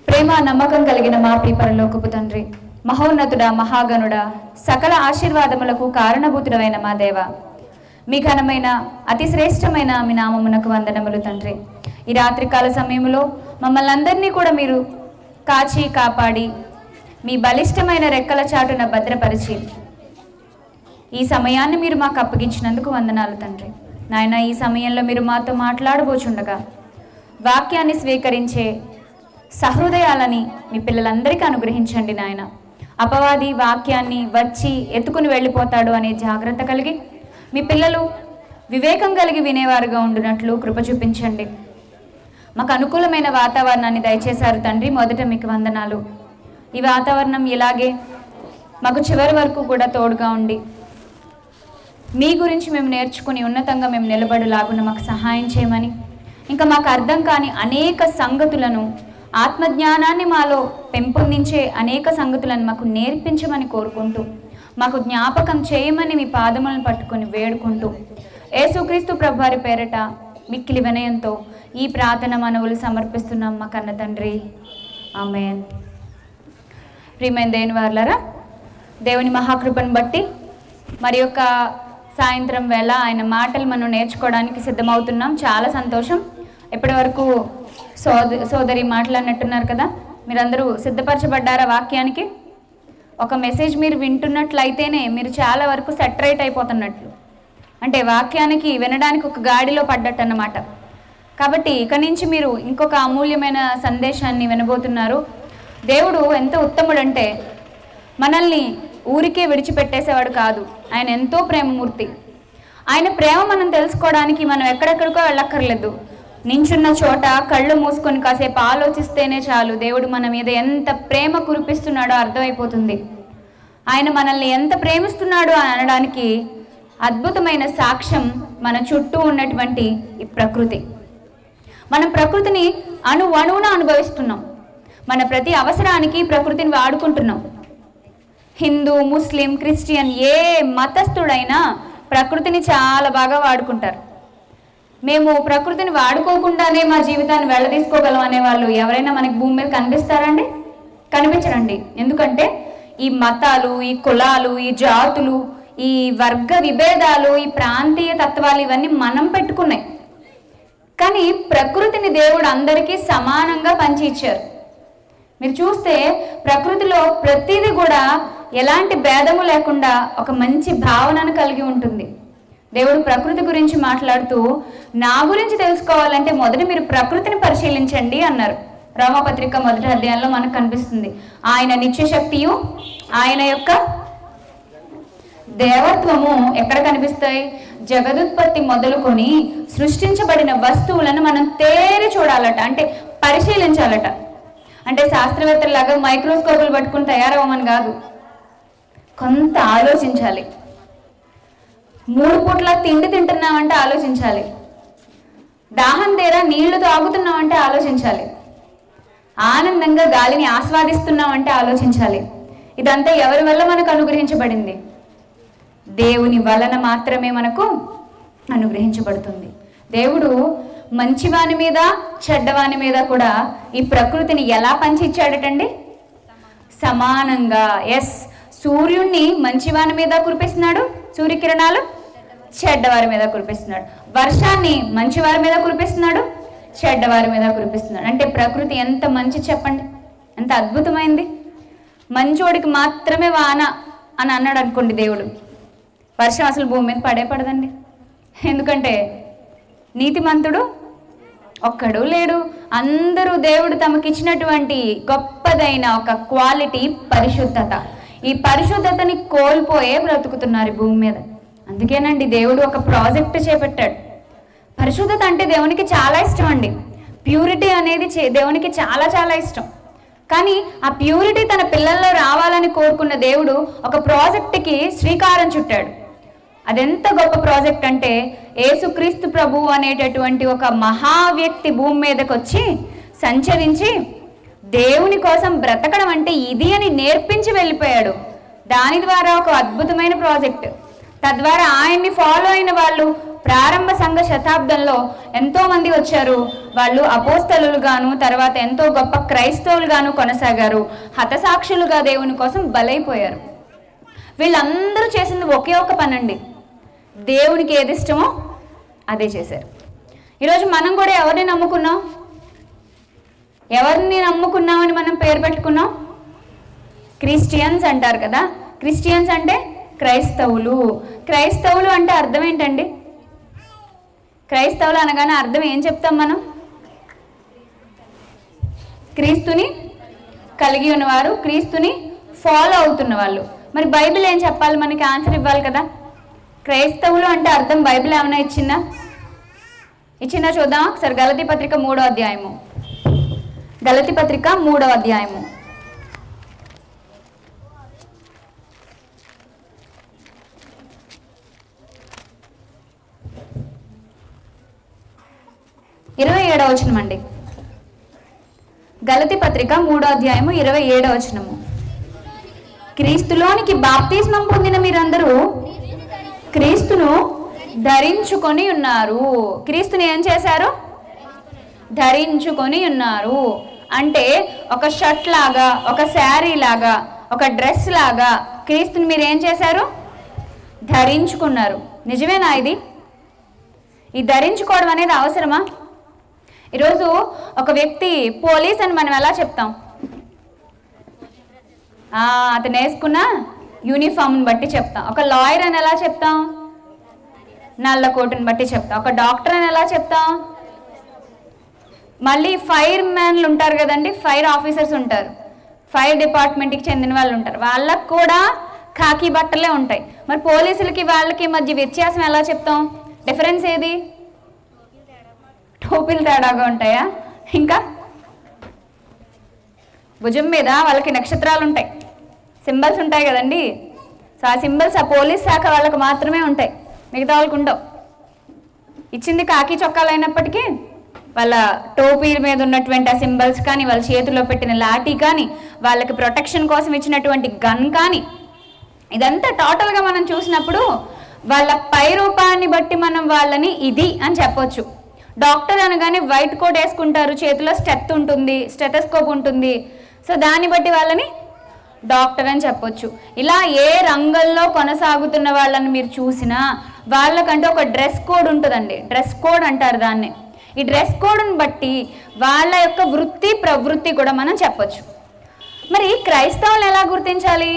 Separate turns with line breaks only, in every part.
ప్రేమ నమ్మకం కలిగిన మా పరలోకపు తండ్రి మహోన్నతుడా మహాగణుడా సకల ఆశీర్వాదములకు కారణభూతుడమైన మా దేవ మీ ఘనమైన అతి శ్రేష్టమైన మీ నామమునకు వందనములు తండ్రి ఈ రాత్రికాల సమయంలో మమ్మల్ని అందరినీ కూడా మీరు కాచి కాపాడి మీ బలిష్టమైన రెక్కల చాటున భద్రపరిచి ఈ సమయాన్ని మీరు మాకు అప్పగించినందుకు వందనాలు తండ్రి నాయన ఈ సమయంలో మీరు మాతో మాట్లాడబోచుండగా వాక్యాన్ని స్వీకరించే సహృదయాలని మీ పిల్లలందరికీ అనుగ్రహించండి నాయన అపవాది వాక్యాన్ని వచ్చి ఎత్తుకుని వెళ్ళిపోతాడు అనే జాగ్రత్త కలిగి మీ పిల్లలు వివేకం కలిగి వినేవారుగా ఉండునట్లు కృప చూపించండి మాకు అనుకూలమైన వాతావరణాన్ని దయచేశారు తండ్రి మొదట మీకు వందనాలు ఈ వాతావరణం ఇలాగే మాకు చివరి వరకు కూడా తోడుగా ఉండి మీ గురించి మేము నేర్చుకుని ఉన్నతంగా మేము నిలబడలాగున మాకు సహాయం చేయమని ఇంకా మాకు అర్థం కాని అనేక సంగతులను ఆత్మజ్ఞానాన్ని మాలో పెంపొందించే అనేక సంగతులను మాకు నేర్పించమని కోరుకుంటూ మాకు జ్ఞాపకం చేయమని మీ పాదములను పట్టుకొని వేడుకుంటూ యేసుక్రీస్తు ప్రభువారి పేరట మిక్కిలి వినయంతో ఈ ప్రార్థన మనవులు సమర్పిస్తున్నాం మా కన్న తండ్రి ఆమెన్ ప్రియమైన దేని వార్లరా దేవుని మహాకృపను బట్టి మరి యొక్క సాయంత్రం వేళ ఆయన మాటలు మనం నేర్చుకోవడానికి సిద్ధమవుతున్నాం చాలా సంతోషం ఇప్పటి వరకు సోద సోదరి మాట్లాడినట్టున్నారు కదా మీరందరూ సిద్ధపరచబడ్డారా వాక్యానికి ఒక మెసేజ్ మీరు వింటున్నట్లయితేనే మీరు చాలా వరకు సెటరేట్ అయిపోతున్నట్లు అంటే వాక్యానికి వినడానికి ఒక గాడిలో పడ్డట్టు అన్నమాట కాబట్టి ఇక నుంచి మీరు ఇంకొక అమూల్యమైన సందేశాన్ని వినబోతున్నారు దేవుడు ఎంత ఉత్తముడంటే మనల్ని ఊరికే విడిచిపెట్టేసేవాడు కాదు ఆయన ఎంతో ప్రేమమూర్తి ఆయన ప్రేమ మనం తెలుసుకోవడానికి మనం ఎక్కడెక్కడికో వెళ్ళక్కర్లేదు నించున్న చోట కళ్ళు మూసుకొని కాసేపు ఆలోచిస్తేనే చాలు దేవుడు మన మీద ఎంత ప్రేమ కురిపిస్తున్నాడో అర్థమైపోతుంది ఆయన మనల్ని ఎంత ప్రేమిస్తున్నాడో అని అనడానికి అద్భుతమైన సాక్ష్యం మన చుట్టూ ఉన్నటువంటి ఈ ప్రకృతి మనం ప్రకృతిని అణు అణువున అనుభవిస్తున్నాం మన ప్రతి అవసరానికి ప్రకృతిని వాడుకుంటున్నాం హిందూ ముస్లిం క్రిస్టియన్ ఏ మతస్థుడైనా ప్రకృతిని చాలా బాగా వాడుకుంటారు మేము ప్రకృతిని వాడుకోకుండానే మా జీవితాన్ని వెళ్ళదీసుకోగలం అనే వాళ్ళు ఎవరైనా మనకి భూమి మీద కనిపిస్తారండి కనిపించరండి ఎందుకంటే ఈ మతాలు ఈ కులాలు ఈ జాతులు ఈ వర్గ విభేదాలు ఈ ప్రాంతీయ తత్వాలు ఇవన్నీ మనం పెట్టుకున్నాయి కానీ ప్రకృతిని దేవుడు అందరికీ సమానంగా పంచి ఇచ్చారు మీరు చూస్తే ప్రకృతిలో ప్రతిదీ కూడా ఎలాంటి భేదము లేకుండా ఒక మంచి భావనను కలిగి ఉంటుంది దేవుడు ప్రకృతి గురించి మాట్లాడుతూ నా గురించి తెలుసుకోవాలంటే మొదట మీరు ప్రకృతిని పరిశీలించండి అన్నారు రోమపత్రిక మొదటి అధ్యాయంలో మనకు కనిపిస్తుంది ఆయన నిత్యశక్తియు ఆయన యొక్క దేవత్వము ఎక్కడ కనిపిస్తాయి జగదుత్పత్తి మొదలుకొని సృష్టించబడిన వస్తువులను మనం తేరి చూడాలట అంటే పరిశీలించాలట అంటే శాస్త్రవేత్తలాగా మైక్రోస్కోపులు పట్టుకుని తయారవ్వమని కాదు కొంత ఆలోచించాలి మూడు పూట్ల తిండి తింటున్నామంటే ఆలోచించాలి దాహం తీరా నీళ్లు తాగుతున్నామంటే ఆలోచించాలి ఆనందంగా గాలిని ఆస్వాదిస్తున్నామంటే ఆలోచించాలి ఇదంతా ఎవరి వల్ల మనకు అనుగ్రహించబడింది దేవుని వలన మాత్రమే మనకు అనుగ్రహించబడుతుంది దేవుడు మంచివాని మీద చెడ్డవాని మీద కూడా ఈ ప్రకృతిని ఎలా పంచిచ్చాడటండి సమానంగా ఎస్ సూర్యుణ్ణి మంచివాని మీద కురిపిస్తున్నాడు సూర్యకిరణాలు చెడ్డవారి మీద కురిపిస్తున్నాడు వర్షాన్ని మంచివారి మీద కురిపిస్తున్నాడు చెడ్డవారి మీద కురిపిస్తున్నాడు అంటే ప్రకృతి ఎంత మంచి చెప్పండి ఎంత అద్భుతమైంది మంచోడికి మాత్రమే వాన అని అన్నాడు అనుకోండి దేవుడు వర్షం అసలు భూమి మీద పడే పడదండి ఎందుకంటే నీతిమంతుడు ఒక్కడు లేడు అందరూ దేవుడు తమకిచ్చినటువంటి గొప్పదైన ఒక క్వాలిటీ పరిశుద్ధత ఈ పరిశుద్ధతని కోల్పోయే బ్రతుకుతున్నారు ఈ భూమి మీద అందుకేనండి దేవుడు ఒక ప్రాజెక్ట్ చేపట్టాడు పరిశుద్ధత అంటే దేవునికి చాలా ఇష్టం అండి ప్యూరిటీ అనేది చే- దేవునికి చాలా చాలా ఇష్టం కానీ ఆ ప్యూరిటీ తన పిల్లల్లో రావాలని కోరుకున్న దేవుడు ఒక ప్రాజెక్ట్కి శ్రీకారం చుట్టాడు అదెంత గొప్ప ప్రాజెక్ట్ అంటే యేసుక్రీస్తు ప్రభు అనేటటువంటి ఒక మహా వ్యక్తి భూమి మీదకి వచ్చి సంచరించి దేవుని కోసం బ్రతకడం అంటే ఇది అని నేర్పించి వెళ్ళిపోయాడు దాని ద్వారా ఒక అద్భుతమైన ప్రాజెక్ట్ తద్వారా ఆయన్ని ఫాలో అయిన వాళ్ళు ప్రారంభ సంఘ శతాబ్దంలో ఎంతో మంది వచ్చారు వాళ్ళు అపోస్తలుగాను తర్వాత ఎంతో గొప్ప క్రైస్తవులుగాను కొనసాగారు హతసాక్షులుగా దేవుని కోసం బలైపోయారు వీళ్ళందరూ చేసింది ఒకే ఒక పనండి దేవునికి ఏది ఇష్టమో అదే చేశారు ఈరోజు మనం కూడా ఎవరిని నమ్ముకున్నాం ఎవరిని నమ్ముకున్నామని మనం పేరు పెట్టుకున్నాం క్రిస్టియన్స్ అంటారు కదా క్రిస్టియన్స్ అంటే క్రైస్తవులు క్రైస్తవులు అంటే అర్థం ఏంటండి క్రైస్తవులు అనగానే అర్థం ఏం చెప్తాం మనం క్రీస్తుని కలిగి ఉన్నవారు క్రీస్తుని ఫాలో అవుతున్న వాళ్ళు మరి బైబిల్ ఏం చెప్పాలి మనకి ఆన్సర్ ఇవ్వాలి కదా క్రైస్తవులు అంటే అర్థం బైబిల్ ఏమైనా ఇచ్చిందా ఇచ్చిందా చూద్దాం ఒకసారి గలతి పత్రిక మూడో అధ్యాయము గలతి పత్రిక మూడో అధ్యాయము ఇరవై ఏడవ వచనం అండి గలతి పత్రిక మూడో అధ్యాయము ఇరవై ఏడవ వచనము క్రీస్తులోనికి బాప్తిస్మం పొందిన మీరందరూ క్రీస్తును ధరించుకొని ఉన్నారు క్రీస్తుని ఏం చేశారు ధరించుకొని ఉన్నారు అంటే ఒక షర్ట్ లాగా ఒక శారీ లాగా ఒక డ్రెస్ లాగా క్రీస్తుని మీరు ఏం చేశారు ధరించుకున్నారు నిజమేనా ఇది ఈ ధరించుకోవడం అనేది అవసరమా ఈరోజు ఒక వ్యక్తి పోలీస్ అని మనం ఎలా చెప్తాం ఆ, అతను వేసుకున్న యూనిఫామ్ని బట్టి చెప్తాం ఒక లాయర్ అని ఎలా చెప్తాం నల్ల కోటుని బట్టి చెప్తాం ఒక డాక్టర్ అని ఎలా చెప్తాం మళ్ళీ ఫైర్ మ్యాన్లు ఉంటారు కదండి ఫైర్ ఆఫీసర్స్ ఉంటారు ఫైర్ డిపార్ట్మెంట్కి చెందిన వాళ్ళు ఉంటారు వాళ్ళకు కూడా ఖాకీ బట్టలే ఉంటాయి మరి పోలీసులకి వాళ్ళకి మధ్య వ్యత్యాసం ఎలా చెప్తాం డిఫరెన్స్ ఏది టోపీలు తేడాగా ఉంటాయా ఇంకా భుజం మీద వాళ్ళకి నక్షత్రాలు ఉంటాయి సింబల్స్ ఉంటాయి కదండి సో ఆ సింబల్స్ ఆ పోలీస్ శాఖ వాళ్ళకి మాత్రమే ఉంటాయి మిగతా వాళ్ళకి ఉండవు ఇచ్చింది కాకి చొక్కాలు అయినప్పటికీ వాళ్ళ టోపీ మీద ఉన్నటువంటి ఆ సింబల్స్ కానీ వాళ్ళ చేతిలో పెట్టిన లాఠీ కానీ వాళ్ళకి ప్రొటెక్షన్ కోసం ఇచ్చినటువంటి గన్ కానీ ఇదంతా టోటల్గా మనం చూసినప్పుడు వాళ్ళ పై రూపాన్ని బట్టి మనం వాళ్ళని ఇది అని చెప్పొచ్చు డాక్టర్ అనగానే వైట్ కోట్ వేసుకుంటారు చేతిలో స్టెత్ ఉంటుంది స్టెటస్కోప్ ఉంటుంది సో దాన్ని బట్టి వాళ్ళని డాక్టర్ అని చెప్పొచ్చు ఇలా ఏ రంగంలో కొనసాగుతున్న వాళ్ళని మీరు చూసినా వాళ్ళకంటే ఒక డ్రెస్ కోడ్ ఉంటుందండి డ్రెస్ కోడ్ అంటారు దాన్ని ఈ డ్రెస్ కోడ్ని బట్టి వాళ్ళ యొక్క వృత్తి ప్రవృత్తి కూడా మనం చెప్పొచ్చు మరి క్రైస్తవులు ఎలా గుర్తించాలి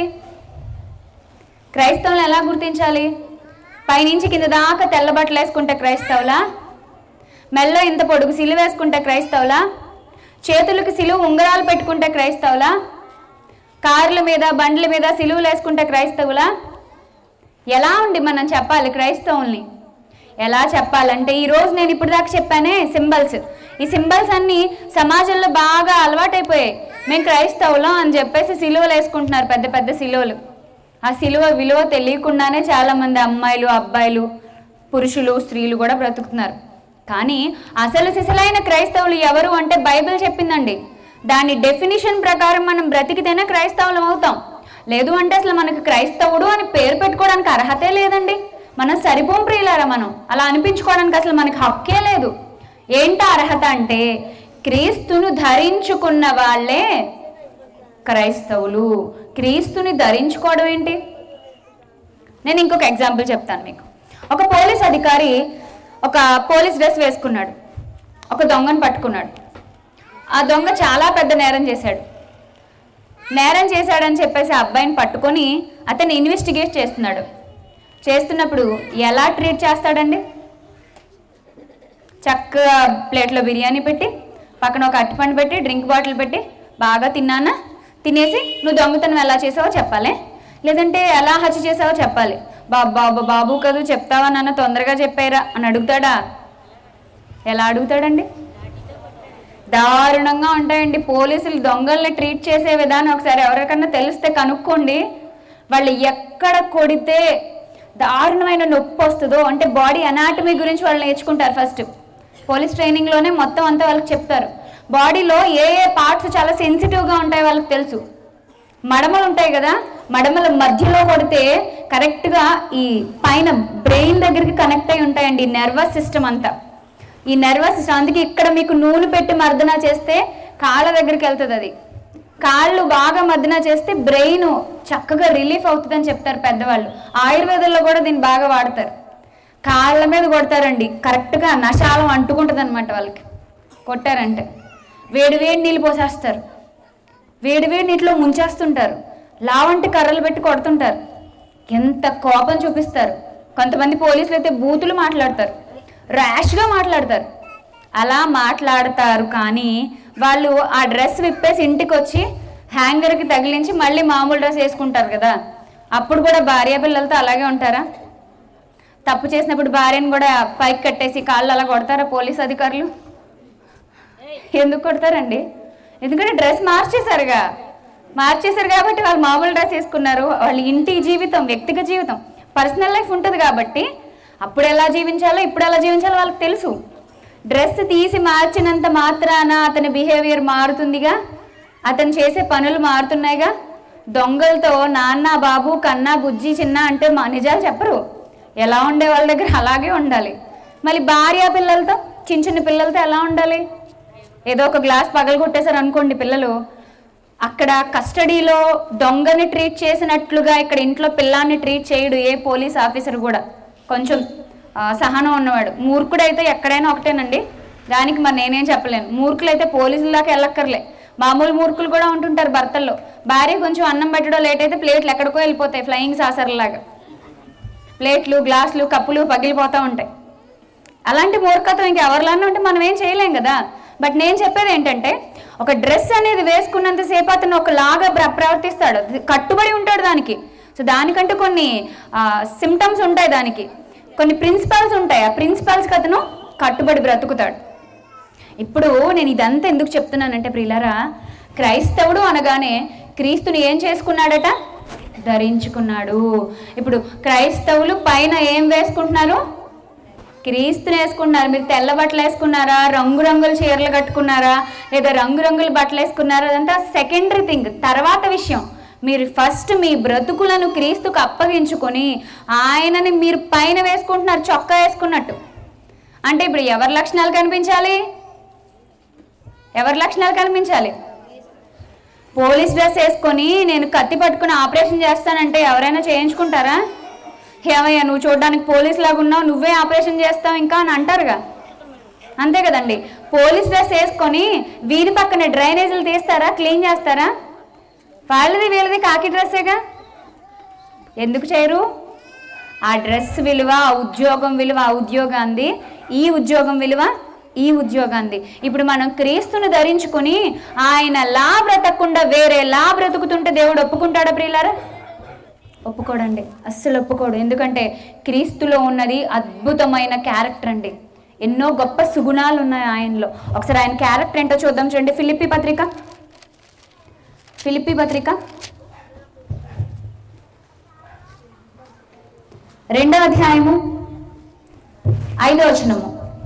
క్రైస్తవులు ఎలా గుర్తించాలి పైనుంచి కింద దాకా తెల్ల బట్టలు వేసుకుంటే క్రైస్తవులా మెల్లో ఇంత పొడుగు సిలువ వేసుకుంటే క్రైస్తవులా చేతులకు సిలువ ఉంగరాలు పెట్టుకుంటే క్రైస్తవులా కార్ల మీద బండ్ల మీద సిలువలు వేసుకుంటే క్రైస్తవులా ఎలా ఉండి మనం చెప్పాలి క్రైస్తవుల్ని ఎలా చెప్పాలంటే ఈరోజు నేను ఇప్పుడు దాకా చెప్పానే సింబల్స్ ఈ సింబల్స్ అన్నీ సమాజంలో బాగా అలవాటైపోయాయి మేము క్రైస్తవులం అని చెప్పేసి సిలువలు వేసుకుంటున్నారు పెద్ద పెద్ద సిలువలు ఆ సిలువ విలువ తెలియకుండానే చాలామంది అమ్మాయిలు అబ్బాయిలు పురుషులు స్త్రీలు కూడా బ్రతుకుతున్నారు కానీ అసలు సిసలైన క్రైస్తవులు ఎవరు అంటే బైబిల్ చెప్పిందండి దాని డెఫినిషన్ ప్రకారం మనం బ్రతికితేనే క్రైస్తవులం అవుతాం లేదు అంటే అసలు మనకు క్రైస్తవుడు అని పేరు పెట్టుకోవడానికి అర్హతే లేదండి మనం సరిపోం ప్రియులారా మనం అలా అనిపించుకోవడానికి అసలు మనకి హక్కే లేదు ఏంట అర్హత అంటే క్రీస్తును ధరించుకున్న వాళ్ళే క్రైస్తవులు క్రీస్తుని ధరించుకోవడం ఏంటి నేను ఇంకొక ఎగ్జాంపుల్ చెప్తాను మీకు ఒక పోలీస్ అధికారి ఒక పోలీస్ డ్రెస్ వేసుకున్నాడు ఒక దొంగను పట్టుకున్నాడు ఆ దొంగ చాలా పెద్ద నేరం చేశాడు నేరం చేశాడని చెప్పేసి ఆ అబ్బాయిని పట్టుకొని అతన్ని ఇన్వెస్టిగేట్ చేస్తున్నాడు చేస్తున్నప్పుడు ఎలా ట్రీట్ చేస్తాడండి చక్కగా ప్లేట్లో బిర్యానీ పెట్టి పక్కన ఒక అట్టిపండు పెట్టి డ్రింక్ బాటిల్ పెట్టి బాగా తిన్నానా తినేసి నువ్వు దొంగతనం ఎలా చేసావో చెప్పాలి లేదంటే ఎలా హత్య చేసావో చెప్పాలి బాబు బాబు బాబు కదూ చెప్తావా నాన్న తొందరగా చెప్పారా అని అడుగుతాడా ఎలా అడుగుతాడండి దారుణంగా ఉంటాయండి పోలీసులు దొంగల్ని ట్రీట్ చేసే విధానం ఒకసారి ఎవరికన్నా తెలిస్తే కనుక్కోండి వాళ్ళు ఎక్కడ కొడితే దారుణమైన నొప్పి వస్తుందో అంటే బాడీ అనాటమీ గురించి వాళ్ళు నేర్చుకుంటారు ఫస్ట్ పోలీస్ ట్రైనింగ్లోనే మొత్తం అంతా వాళ్ళకి చెప్తారు బాడీలో ఏ ఏ పార్ట్స్ చాలా సెన్సిటివ్గా ఉంటాయి వాళ్ళకి తెలుసు మడమలు ఉంటాయి కదా మడమల మధ్యలో కొడితే కరెక్ట్గా ఈ పైన బ్రెయిన్ దగ్గరికి కనెక్ట్ అయి ఉంటాయండి నర్వస్ సిస్టమ్ అంతా ఈ నర్వస్ సిస్టమ్ అందుకే ఇక్కడ మీకు నూనె పెట్టి మర్దన చేస్తే కాళ్ళ దగ్గరికి వెళ్తుంది అది కాళ్ళు బాగా మర్దన చేస్తే బ్రెయిన్ చక్కగా రిలీఫ్ అవుతుందని చెప్తారు పెద్దవాళ్ళు ఆయుర్వేదంలో కూడా దీన్ని బాగా వాడతారు కాళ్ళ మీద కొడతారండి కరెక్ట్గా నశాలం అంటుకుంటుంది అనమాట వాళ్ళకి కొట్టారంటే వేడి వేడి నీళ్ళు పోసేస్తారు వేడి వేడి నీటిలో ముంచేస్తుంటారు లావంటి కర్రలు పెట్టి కొడుతుంటారు ఎంత కోపం చూపిస్తారు కొంతమంది పోలీసులు అయితే బూతులు మాట్లాడతారు ర్యాష్గా మాట్లాడతారు అలా మాట్లాడతారు కానీ వాళ్ళు ఆ డ్రెస్ విప్పేసి ఇంటికి వచ్చి హ్యాంగర్కి తగిలించి మళ్ళీ మామూలు డ్రెస్ వేసుకుంటారు కదా అప్పుడు కూడా భార్య పిల్లలతో అలాగే ఉంటారా తప్పు చేసినప్పుడు భార్యను కూడా పైకి కట్టేసి కాళ్ళు అలా కొడతారా పోలీస్ అధికారులు ఎందుకు కొడతారండి ఎందుకంటే డ్రెస్ మార్చేశారుగా మార్చేశారు కాబట్టి వాళ్ళు మామూలు డ్రెస్ వేసుకున్నారు వాళ్ళ ఇంటి జీవితం వ్యక్తిగత జీవితం పర్సనల్ లైఫ్ ఉంటుంది కాబట్టి అప్పుడు ఎలా జీవించాలో ఇప్పుడు ఎలా జీవించాలో వాళ్ళకి తెలుసు డ్రెస్ తీసి మార్చినంత మాత్రాన అతని బిహేవియర్ మారుతుందిగా అతను చేసే పనులు మారుతున్నాయిగా దొంగలతో నాన్న బాబు కన్నా బుజ్జి చిన్న అంటే మా నిజాలు చెప్పరు ఎలా ఉండే వాళ్ళ దగ్గర అలాగే ఉండాలి మళ్ళీ భార్య పిల్లలతో చిన్న చిన్న పిల్లలతో ఎలా ఉండాలి ఏదో ఒక గ్లాస్ పగలు కొట్టేశారు అనుకోండి పిల్లలు అక్కడ కస్టడీలో దొంగని ట్రీట్ చేసినట్లుగా ఇక్కడ ఇంట్లో పిల్లాన్ని ట్రీట్ చేయడు ఏ పోలీస్ ఆఫీసర్ కూడా కొంచెం ఆ, సహనం ఉన్నవాడు మూర్ఖుడైతే ఎక్కడైనా ఒకటేనండి దానికి మరి నేనేం చెప్పలేను మూర్ఖులు అయితే పోలీసుల దాకా వెళ్ళక్కర్లే మామూలు మూర్ఖులు కూడా ఉంటుంటారు భర్తల్లో భార్య కొంచెం అన్నం పెట్టడం లేట్ అయితే ప్లేట్లు ఎక్కడికో వెళ్ళిపోతాయి ఫ్లయింగ్ సాసర్లాగా ప్లేట్లు గ్లాసులు కప్పులు పగిలిపోతూ ఉంటాయి అలాంటి మూర్ఖత్వం ఇంకెవరిలోనే ఉంటే మనం ఏం చేయలేం కదా బట్ నేను చెప్పేది ఏంటంటే ఒక డ్రెస్ అనేది వేసుకున్నంతసేపు అతను ఒకలాగా ప్ర- ప్రవర్తిస్తాడు అది కట్టుబడి ఉంటాడు దానికి సో దానికంటే కొన్ని సిమ్టమ్స్ ఉంటాయి దానికి కొన్ని ప్రిన్సిపల్స్ ఉంటాయి ఆ ప్రిన్సిపల్స్కి అతను కట్టుబడి బ్రతుకుతాడు ఇప్పుడు నేను ఇదంతా ఎందుకు చెప్తున్నానంటే ప్రియులారా క్రైస్తవుడు అనగానే క్రీస్తుని ఏం చేసుకున్నాడట ధరించుకున్నాడు ఇప్పుడు క్రైస్తవులు పైన ఏం వేసుకుంటున్నారు క్రీస్తుని వేసుకున్నారు మీరు తెల్ల బట్టలు వేసుకున్నారా రంగురంగుల చీరలు కట్టుకున్నారా లేదా రంగురంగుల బట్టలు వేసుకున్నారా అదంతా సెకండరీ థింగ్ తర్వాత విషయం మీరు ఫస్ట్ మీ బ్రతుకులను క్రీస్తుకు అప్పగించుకొని ఆయనని మీరు పైన వేసుకుంటున్నారు చొక్కా వేసుకున్నట్టు అంటే ఇప్పుడు ఎవరి లక్షణాలు కనిపించాలి ఎవరి లక్షణాలు కనిపించాలి పోలీస్ డ్రెస్ వేసుకొని నేను కత్తి పట్టుకుని ఆపరేషన్ చేస్తానంటే ఎవరైనా చేయించుకుంటారా ఏమయ్యా నువ్వు చూడడానికి పోలీస్ లాగా ఉన్నావు నువ్వే ఆపరేషన్ చేస్తావు ఇంకా అని అంటారుగా అంతే కదండి పోలీస్ డ్రెస్ వేసుకొని వీధి పక్కన డ్రైనేజీలు తీస్తారా క్లీన్ చేస్తారా వాళ్ళది వీళ్ళది కాకి డ్రెస్సేగా ఎందుకు చేయరు ఆ డ్రెస్ విలువ ఆ ఉద్యోగం విలువ ఆ ఉద్యోగాంది ఈ ఉద్యోగం విలువ ఈ ఉద్యోగాంది ఇప్పుడు మనం క్రీస్తును ధరించుకుని ఆయన లా బ్రతకకుండా వేరే లా బ్రతుకుతుంటే దేవుడు ఒప్పుకుంటాడా ప్రియులారా ఒప్పుకోడండి అస్సలు ఒప్పుకోడు ఎందుకంటే క్రీస్తులో ఉన్నది అద్భుతమైన క్యారెక్టర్ అండి ఎన్నో గొప్ప సుగుణాలు ఉన్నాయి ఆయనలో ఒకసారి ఆయన క్యారెక్టర్ ఏంటో చూద్దాం చూడండి ఫిలిప్పి పత్రిక ఫిలిప్పి పత్రిక రెండవ అధ్యాయము ఐదో వచనము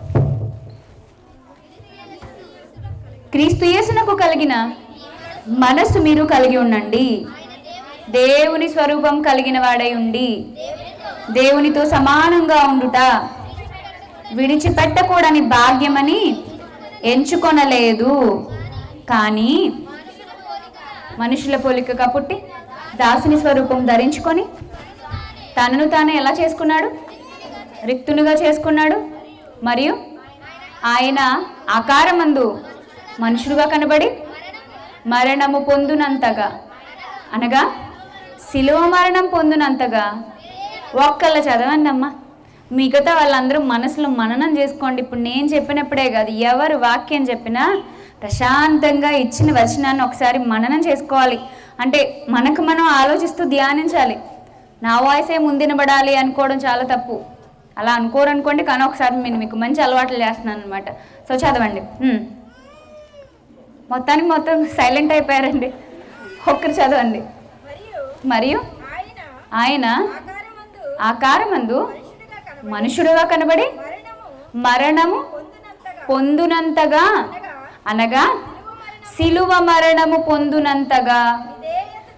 క్రీస్తు యేసునకు కలిగిన మనస్సు మీరు కలిగి ఉండండి దేవుని స్వరూపం కలిగిన వాడై ఉండి దేవునితో సమానంగా ఉండుట విడిచిపెట్టకూడని భాగ్యమని ఎంచుకొనలేదు కానీ మనుషుల పోలికగా పుట్టి దాసుని స్వరూపం ధరించుకొని తనను తాను ఎలా చేసుకున్నాడు రిక్తునుగా చేసుకున్నాడు మరియు ఆయన ఆకారమందు మనుషుడుగా కనబడి మరణము పొందునంతగా అనగా శిలువ మరణం పొందునంతగా ఒక్కళ్ళ చదవండి అమ్మా మిగతా వాళ్ళందరూ మనసులో మననం చేసుకోండి ఇప్పుడు నేను చెప్పినప్పుడే కాదు ఎవరు వాక్యం చెప్పినా ప్రశాంతంగా ఇచ్చిన వచనాన్ని ఒకసారి మననం చేసుకోవాలి అంటే మనకు మనం ఆలోచిస్తూ ధ్యానించాలి నా వాయిసే ముందినబడాలి అనుకోవడం చాలా తప్పు అలా అనుకోరు అనుకోండి కానీ ఒకసారి నేను మీకు మంచి అలవాట్లు చేస్తున్నాను అనమాట సో చదవండి ఉమ్. మొత్తానికి మొత్తం సైలెంట్ అయిపోయారండి ఒక్కరు చదవండి మరియు
ఆయన
ఆయన
ఆకారమందు
ఆకారమందు
మనుషుడుగా కనబడి
మనుషుడుగా కనబడి
మరణము
మరణము
పొందినంతగా
పొందునంతగా అనగా శిలువ మరణము పొందునంతగా
విధేయత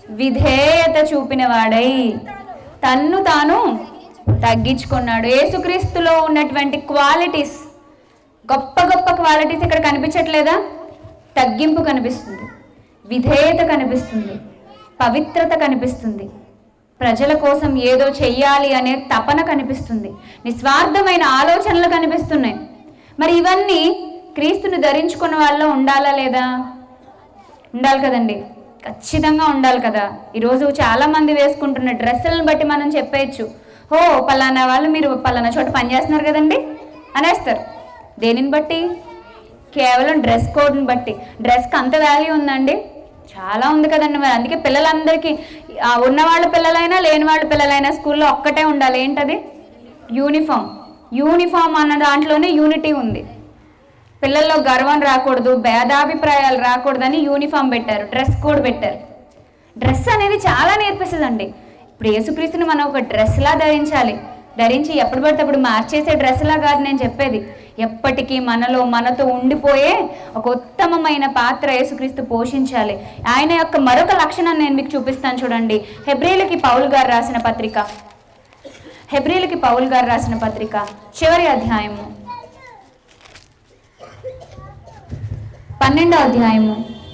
విధేయత చూపిన వాడై తన్ను తాను తగ్గించుకున్నాడు యేసుక్రీస్తులో ఉన్నటువంటి క్వాలిటీస్ గొప్ప గొప్ప క్వాలిటీస్ ఇక్కడ కనిపించట్లేదా తగ్గింపు కనిపిస్తుంది విధేయత కనిపిస్తుంది పవిత్రత కనిపిస్తుంది ప్రజల కోసం ఏదో చెయ్యాలి అనే తపన కనిపిస్తుంది నిస్వార్థమైన ఆలోచనలు కనిపిస్తున్నాయి మరి ఇవన్నీ క్రీస్తుని ధరించుకున్న వాళ్ళలో ఉండాలా లేదా ఉండాలి కదండి ఖచ్చితంగా ఉండాలి కదా ఈరోజు చాలా మంది వేసుకుంటున్న డ్రెస్సులను బట్టి మనం చెప్పేయచ్చు ఓ పలానా వాళ్ళు మీరు పలానా చోట పనిచేస్తున్నారు కదండి అనేస్తారు దేనిని బట్టి కేవలం డ్రెస్ కోడ్ని బట్టి డ్రెస్కి అంత వాల్యూ ఉందండి చాలా ఉంది కదండి మరి అందుకే పిల్లలందరికీ ఆ, ఉన్న వాళ్ళ పిల్లలైనా లేని వాళ్ళ పిల్లలైనా స్కూల్లో ఒక్కటే ఉండాలి ఏంటది యూనిఫామ్ యూనిఫామ్ అన్న దాంట్లోనే యూనిటీ ఉంది పిల్లల్లో గర్వం రాకూడదు భేదాభిప్రాయాలు రాకూడదని యూనిఫామ్ పెట్టారు డ్రెస్ కోడ్ పెట్టారు డ్రెస్ అనేది చాలా నేర్పిస్తుందండి ఇప్పుడు యేసుక్రీస్తుని మనం ఒక డ్రెస్లా ధరించాలి ధరించి ఎప్పుడు పడితే అప్పుడు మార్చేసే డ్రెస్లా కాదు నేను చెప్పేది ఎప్పటికీ మనలో మనతో ఉండిపోయే ఒక ఉత్తమమైన పాత్ర యేసుక్రీస్తు పోషించాలి ఆయన యొక్క మరొక లక్షణాన్ని నేను మీకు చూపిస్తాను చూడండి హెబ్రిలకి పౌల్ గారు రాసిన పత్రిక హెబ్రిలకి పౌల్ గారు రాసిన పత్రిక చివరి అధ్యాయము పన్నెండో అధ్యాయము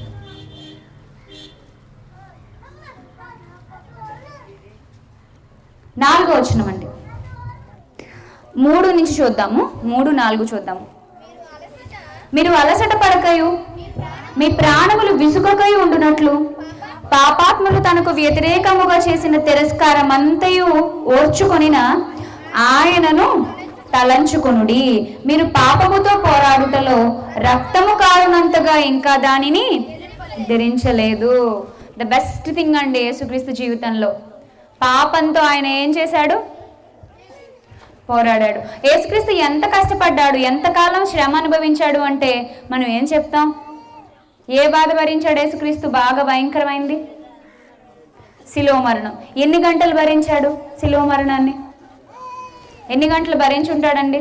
నాలుగో వచనం అండి మూడు నుంచి చూద్దాము మూడు నాలుగు చూద్దాము మీరు అలసట పడకయు మీ ప్రాణములు విసుగకయు ఉండునట్లు పాపాత్ములు తనకు వ్యతిరేకముగా చేసిన తిరస్కారం అంతయు ఓర్చుకొనిన ఆయనను తలంచుకొనుడి మీరు పాపముతో పోరాడుటలో రక్తము కారునంతగా ఇంకా దానిని ధరించలేదు ద బెస్ట్ థింగ్ అండి యేసుక్రీస్తు జీవితంలో పాపంతో ఆయన ఏం చేశాడు పోరాడాడు యేసుక్రీస్తు ఎంత కష్టపడ్డాడు ఎంతకాలం శ్రమ అనుభవించాడు అంటే మనం ఏం చెప్తాం ఏ బాధ భరించాడు యేసుక్రీస్తు బాగా భయంకరమైంది శిలువ మరణం ఎన్ని గంటలు భరించాడు శిలువ మరణాన్ని ఎన్ని గంటలు భరించుంటాడండి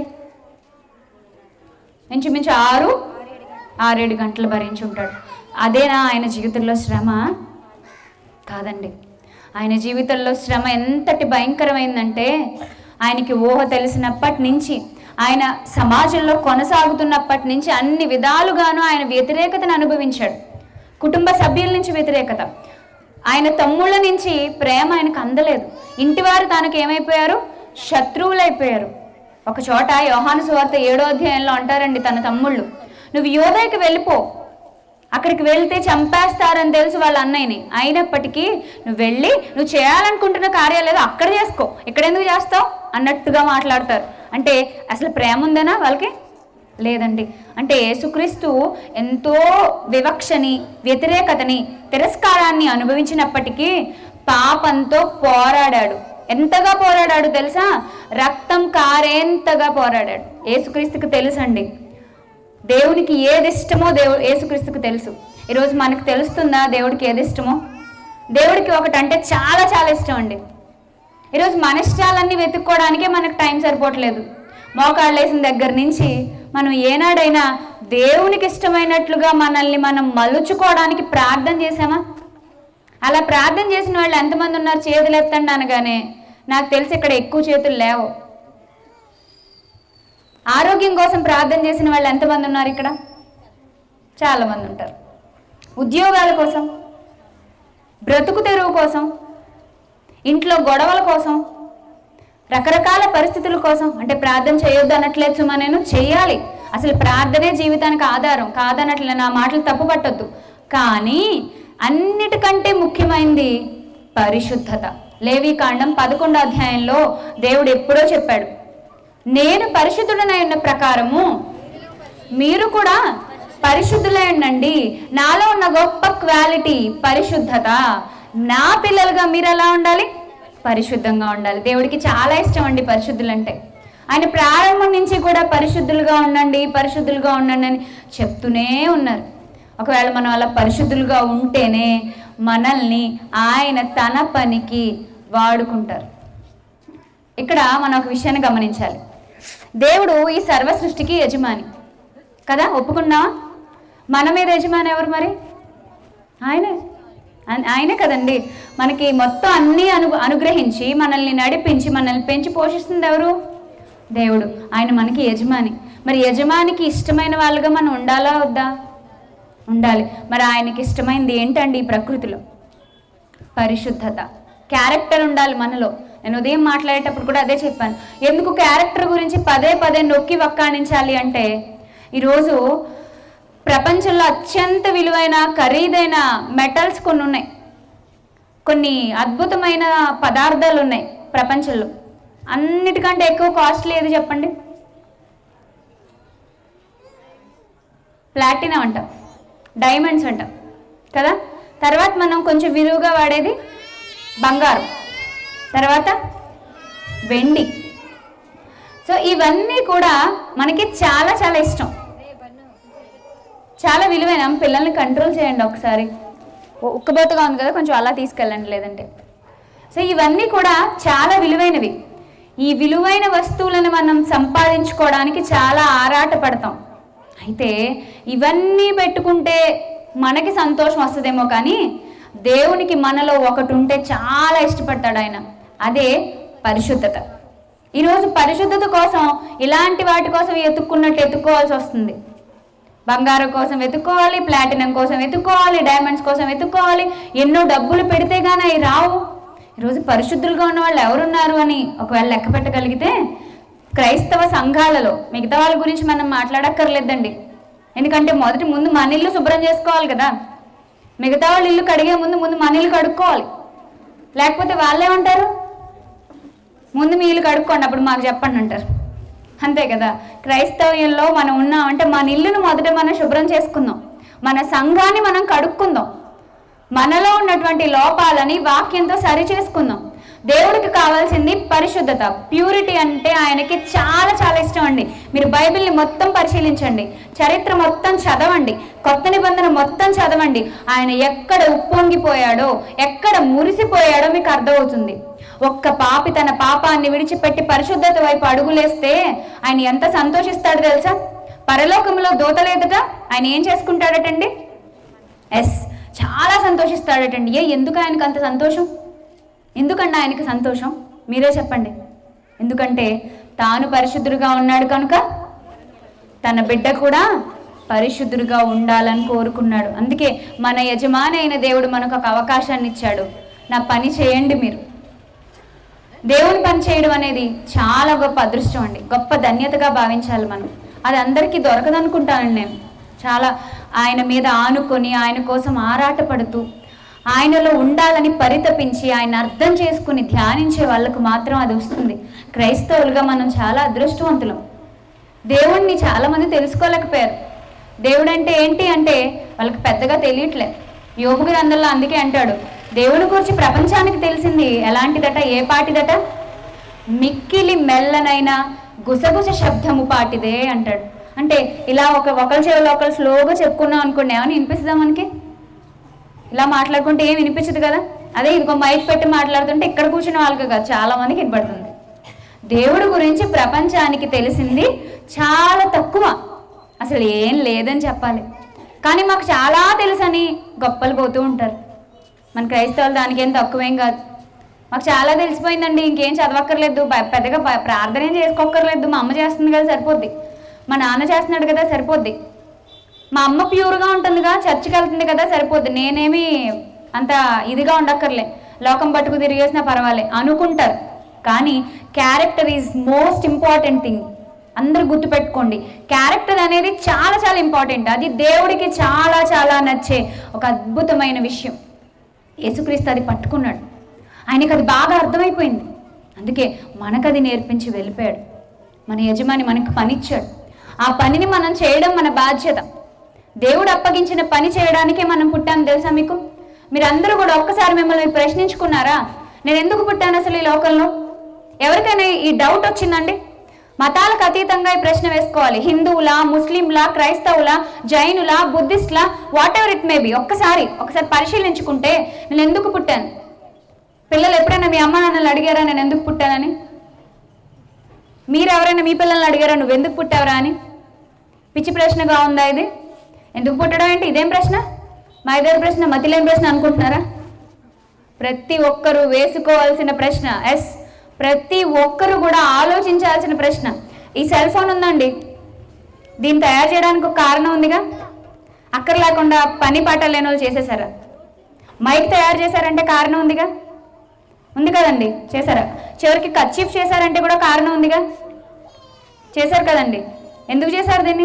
ఇంచుమించు ఆరు ఆరేడు గంటలు భరించుంటాడు అదేనా ఆయన జీవితంలో శ్రమ కాదండి ఆయన జీవితంలో శ్రమ ఎంతటి భయంకరమైందంటే ఆయనకి ఊహ తెలిసినప్పటి నుంచి ఆయన సమాజంలో కొనసాగుతున్నప్పటి నుంచి అన్ని విధాలుగాను ఆయన వ్యతిరేకతను అనుభవించాడు కుటుంబ సభ్యుల నుంచి వ్యతిరేకత ఆయన తమ్ముళ్ళ నుంచి ప్రేమ ఆయనకు అందలేదు ఇంటివారు తనకు ఏమైపోయారు శత్రువులైపోయారు ఒక చోట యోహాను సువార్త ఏడో అధ్యాయంలో అంటారండి తన తమ్ముళ్ళు నువ్వు యోధకి వెళ్ళిపో అక్కడికి వెళ్తే చంపేస్తారని తెలుసు వాళ్ళ అన్నయ్యని అయినప్పటికీ నువ్వు వెళ్ళి నువ్వు చేయాలనుకుంటున్న కార్యాలు ఏదో అక్కడ చేసుకో ఇక్కడ ఎందుకు చేస్తావు అన్నట్టుగా మాట్లాడతారు అంటే అసలు ప్రేమ ఉందనా వాళ్ళకి లేదండి అంటే యేసుక్రీస్తు ఎంతో వివక్షని వ్యతిరేకతని తిరస్కారాన్ని అనుభవించినప్పటికీ పాపంతో పోరాడాడు ఎంతగా పోరాడాడు తెలుసా రక్తం కారేంతగా పోరాడాడు యేసుక్రీస్తుకి తెలుసండి దేవునికి ఏది ఇష్టమో దేవు యేసుక్రీస్తుకు తెలుసు ఈరోజు మనకు తెలుస్తుందా దేవుడికి ఏది ఇష్టమో దేవుడికి ఒకటి అంటే చాలా చాలా ఇష్టం అండి ఈరోజు మన ఇష్టాలన్నీ వెతుక్కోవడానికే మనకు టైం సరిపోవట్లేదు మోకాళ్ళు వేసిన దగ్గర నుంచి మనం ఏనాడైనా దేవునికి ఇష్టమైనట్లుగా మనల్ని మనం మలుచుకోవడానికి ప్రార్థన చేసామా అలా ప్రార్థన చేసిన వాళ్ళు ఎంతమంది ఉన్నారు చేతులు ఎత్తండి అనగానే నాకు తెలిసి ఇక్కడ ఎక్కువ చేతులు లేవు ఆరోగ్యం కోసం ప్రార్థన చేసిన వాళ్ళు ఎంతమంది ఉన్నారు ఇక్కడ చాలా మంది ఉంటారు ఉద్యోగాల కోసం బ్రతుకు తెరువు కోసం ఇంట్లో గొడవల కోసం రకరకాల పరిస్థితుల కోసం అంటే ప్రార్థన చేయొద్దు అనట్లేదు సుమా నేను చేయాలి అసలు ప్రార్థనే జీవితానికి ఆధారం కాదనట్లే నా మాటలు తప్పు పట్టొద్దు కానీ అన్నిటికంటే ముఖ్యమైనది పరిశుద్ధత లేవి కాండం పదకొండో అధ్యాయంలో దేవుడు ఎప్పుడో చెప్పాడు నేను పరిశుద్ధుడనై ఉన్న ప్రకారము మీరు కూడా పరిశుద్ధులై ఉండండి నాలో ఉన్న గొప్ప క్వాలిటీ పరిశుద్ధత నా పిల్లలుగా మీరు ఎలా ఉండాలి పరిశుద్ధంగా ఉండాలి దేవుడికి చాలా ఇష్టం అండి పరిశుద్ధులంటే ఆయన ప్రారంభం నుంచి కూడా పరిశుద్ధులుగా ఉండండి పరిశుద్ధులుగా ఉండండి అని చెప్తూనే ఉన్నారు ఒకవేళ మనం అలా పరిశుద్ధులుగా ఉంటేనే మనల్ని ఆయన తన పనికి వాడుకుంటారు ఇక్కడ మనం ఒక విషయాన్ని గమనించాలి దేవుడు ఈ సర్వ సృష్టికి యజమాని కదా ఒప్పుకున్నావా మన మీద యజమాని ఎవరు మరి ఆయనే అన్- ఆయనే కదండి మనకి మొత్తం అన్నీ అను అనుగ్రహించి మనల్ని నడిపించి మనల్ని పెంచి పోషిస్తుంది ఎవరు దేవుడు ఆయన మనకి యజమాని మరి యజమానికి ఇష్టమైన వాళ్ళుగా మనం ఉండాలా వద్దా ఉండాలి మరి ఆయనకి ఇష్టమైనది ఏంటండి ఈ ప్రకృతిలో పరిశుద్ధత క్యారెక్టర్ ఉండాలి మనలో నేను ఉదయం మాట్లాడేటప్పుడు కూడా అదే చెప్పాను ఎందుకు క్యారెక్టర్ గురించి పదే పదే నొక్కి వక్కాణించాలి అంటే ఈరోజు ప్రపంచంలో అత్యంత విలువైన ఖరీదైన మెటల్స్ కొన్ని ఉన్నాయి కొన్ని అద్భుతమైన పదార్థాలు ఉన్నాయి ప్రపంచంలో అన్నిటికంటే ఎక్కువ కాస్ట్లీ ఏది చెప్పండి ప్లాటినం అంటాం డైమండ్స్ అంటాం కదా తర్వాత మనం కొంచెం విలువగా వాడేది బంగారం తర్వాత వెండి సో ఇవన్నీ కూడా మనకి చాలా చాలా ఇష్టం చాలా విలువైన పిల్లల్ని కంట్రోల్ చేయండి ఒకసారి ఉ- ఉక్కబోతగా ఉంది కదా కొంచెం అలా తీసుకెళ్ళండి లేదంటే సో ఇవన్నీ కూడా చాలా విలువైనవి ఈ విలువైన వస్తువులను మనం సంపాదించుకోవడానికి చాలా ఆరాట పడతాం అయితే ఇవన్నీ పెట్టుకుంటే మనకి సంతోషం వస్తుందేమో కానీ దేవునికి మనలో ఒకటి ఉంటే చాలా ఇష్టపడతాడు ఆయన అదే పరిశుద్ధత ఈరోజు పరిశుద్ధత కోసం ఇలాంటి వాటి కోసం ఎత్తుక్కున్నట్టు ఎత్తుక్కోవాల్సి వస్తుంది బంగారం కోసం వెతుక్కోవాలి ప్లాటినం కోసం వెతుక్కోవాలి డైమండ్స్ కోసం వెతుక్కోవాలి ఎన్నో డబ్బులు పెడితే గానీ అవి రావు ఈరోజు పరిశుద్ధులుగా ఉన్న వాళ్ళు ఎవరున్నారు అని ఒకవేళ లెక్క పెట్టగలిగితే క్రైస్తవ సంఘాలలో మిగతా వాళ్ళ గురించి మనం మాట్లాడక్కర్లేదండి ఎందుకంటే మొదటి ముందు మన ఇల్లు శుభ్రం చేసుకోవాలి కదా మిగతా వాళ్ళ ఇల్లు కడిగే ముందు ముందు మన ఇల్లు కడుక్కోవాలి లేకపోతే వాళ్ళే ఉంటారు ముందు మీ ఇల్లు కడుక్కోండి అప్పుడు మాకు చెప్పండి అంటారు అంతే కదా క్రైస్తవ్యంలో మనం ఉన్నాం అంటే మన ఇల్లును మొదట మనం శుభ్రం చేసుకుందాం మన సంఘాన్ని మనం కడుక్కుందాం మనలో ఉన్నటువంటి లోపాలని వాక్యంతో సరి చేసుకుందాం దేవుడికి కావాల్సింది పరిశుద్ధత ప్యూరిటీ అంటే ఆయనకి చాలా చాలా ఇష్టం అండి మీరు బైబిల్ని మొత్తం పరిశీలించండి చరిత్ర మొత్తం చదవండి కొత్త నిబంధన మొత్తం చదవండి ఆయన ఎక్కడ ఉప్పొంగిపోయాడో ఎక్కడ మురిసిపోయాడో మీకు అర్థమవుతుంది ఒక్క పాపి తన పాపాన్ని విడిచిపెట్టి పరిశుద్ధత వైపు అడుగులేస్తే ఆయన ఎంత సంతోషిస్తాడో తెలుసా పరలోకంలో దూతలేదుట ఆయన ఏం చేసుకుంటాడటండి ఎస్ చాలా సంతోషిస్తాడటండి ఏ ఎందుకు ఆయనకు అంత సంతోషం ఎందుకండి ఆయనకి సంతోషం మీరే చెప్పండి ఎందుకంటే తాను పరిశుద్ధుడుగా ఉన్నాడు కనుక తన బిడ్డ కూడా పరిశుద్ధుడుగా ఉండాలని కోరుకున్నాడు అందుకే మన యజమాని అయిన దేవుడు మనకు ఒక అవకాశాన్ని ఇచ్చాడు నా పని చేయండి మీరు దేవుని పని చేయడం అనేది చాలా గొప్ప అదృష్టం అండి గొప్ప ధన్యతగా భావించాలి మనం అది అందరికీ దొరకదనుకుంటానండి నేను చాలా ఆయన మీద ఆనుకొని ఆయన కోసం ఆరాటపడుతూ ఆయనలో ఉండాలని పరితపించి ఆయన అర్థం చేసుకుని ధ్యానించే వాళ్ళకు మాత్రం అది వస్తుంది క్రైస్తవులుగా మనం చాలా అదృష్టవంతులం దేవుణ్ణి చాలామంది తెలుసుకోలేకపోయారు దేవుడు అంటే ఏంటి అంటే వాళ్ళకి పెద్దగా తెలియట్లే యోగు గ్రంథంలో అందుకే అంటాడు దేవుని గురించి ప్రపంచానికి తెలిసింది ఎలాంటిదట ఏ పాటిదట మిక్కిలి మెల్లనైన గుసగుస శబ్దము పాటిదే అంటాడు అంటే ఇలా ఒక ఒకరి చెవిలో ఒకరు స్లోగా చెప్పుకున్నాం అనుకోండి ఏమని వినిపిస్తుందా మనకి ఇలా మాట్లాడుకుంటే ఏం వినిపించదు కదా అదే ఇదిగో మైక్ పెట్టి మాట్లాడుతుంటే ఇక్కడ కూర్చున్న వాళ్ళకి కాదు చాలా మందికి వినపడుతుంది దేవుడి గురించి ప్రపంచానికి తెలిసింది చాలా తక్కువ అసలు ఏం లేదని చెప్పాలి కానీ మాకు చాలా తెలుసని గొప్పలు పోతూ ఉంటారు మన క్రైస్తవులు దానికి ఏం తక్కువేం కాదు మాకు చాలా తెలిసిపోయిందండి ఇంకేం చదవక్కర్లేదు బ- పెద్దగా ప- ప్రార్థన ఏం చేసుకోక్కర్లేదు మా అమ్మ చేస్తుంది కదా సరిపోద్ది మా నాన్న చేస్తున్నాడు కదా సరిపోద్ది మా అమ్మ ప్యూర్గా ఉంటుందిగా చర్చికి వెళ్తుంది కదా సరిపోద్ది నేనేమి అంత ఇదిగా ఉండక్కర్లే లోకం పట్టుకు తిరిగేసినా పర్వాలే అనుకుంటారు కానీ character is most important thing అందరూ గుర్తుపెట్టుకోండి క్యారెక్టర్ అనేది చాలా చాలా ఇంపార్టెంట్ అది దేవుడికి చాలా చాలా నచ్చే ఒక అద్భుతమైన విషయం యేసుక్రీస్తు అది పట్టుకున్నాడు ఆయనకి అది బాగా అర్థమైపోయింది అందుకే మనకు అది నేర్పించి వెళ్ళిపోయాడు మన యజమాని మనకి పని ఇచ్చాడు ఆ పనిని మనం చేయడం మన బాధ్యత దేవుడు అప్పగించిన పని చేయడానికే మనం పుట్టాను తెలుసా మీకు మీరందరూ కూడా ఒక్కసారి మిమ్మల్ని మీరు ప్రశ్నించుకున్నారా నేను ఎందుకు పుట్టాను అసలు ఈ లోకంలో ఎవరికైనా ఈ డౌట్ వచ్చిందండి మతాలకు అతీతంగా ఈ ప్రశ్న వేసుకోవాలి హిందువులా ముస్లింలా క్రైస్తవులా జైనులా బుద్ధిస్ట్లా whatever it may be ఒక్కసారి ఒకసారి పరిశీలించుకుంటే నేను ఎందుకు పుట్టాను పిల్లలు ఎప్పుడైనా మీ అమ్మ నాన్నలు అడిగారా నేను ఎందుకు పుట్టానని మీరు ఎవరైనా మీ పిల్లల్ని అడిగారా నువ్వు ఎందుకు పుట్టావురా అని పిచ్చి ప్రశ్నగా ఉందా ఇది ఎందుకు పుట్టడం ఏంటి ఇదేం ప్రశ్న మా ఇద్దరు ప్రశ్న మతిలేని ప్రశ్న అనుకుంటున్నారా ప్రతి ఒక్కరూ వేసుకోవాల్సిన ప్రశ్న ఎస్ ప్రతి ఒక్కరూ కూడా ఆలోచించాల్సిన ప్రశ్న ఈ సెల్ ఫోన్ ఉందండి దీన్ని తయారు చేయడానికి ఒక కారణం ఉందిగా అక్కర లేకుండా పని పాట లేని వాళ్ళు చేసేసారా మైక్ తయారు చేశారంటే కారణం ఉందిగా ఉంది కదండి చేశారా చివరికి కచ్చీఫ్ చేశారంటే కూడా కారణం ఉందిగా చేశారు కదండి ఎందుకు చేశారు దీన్ని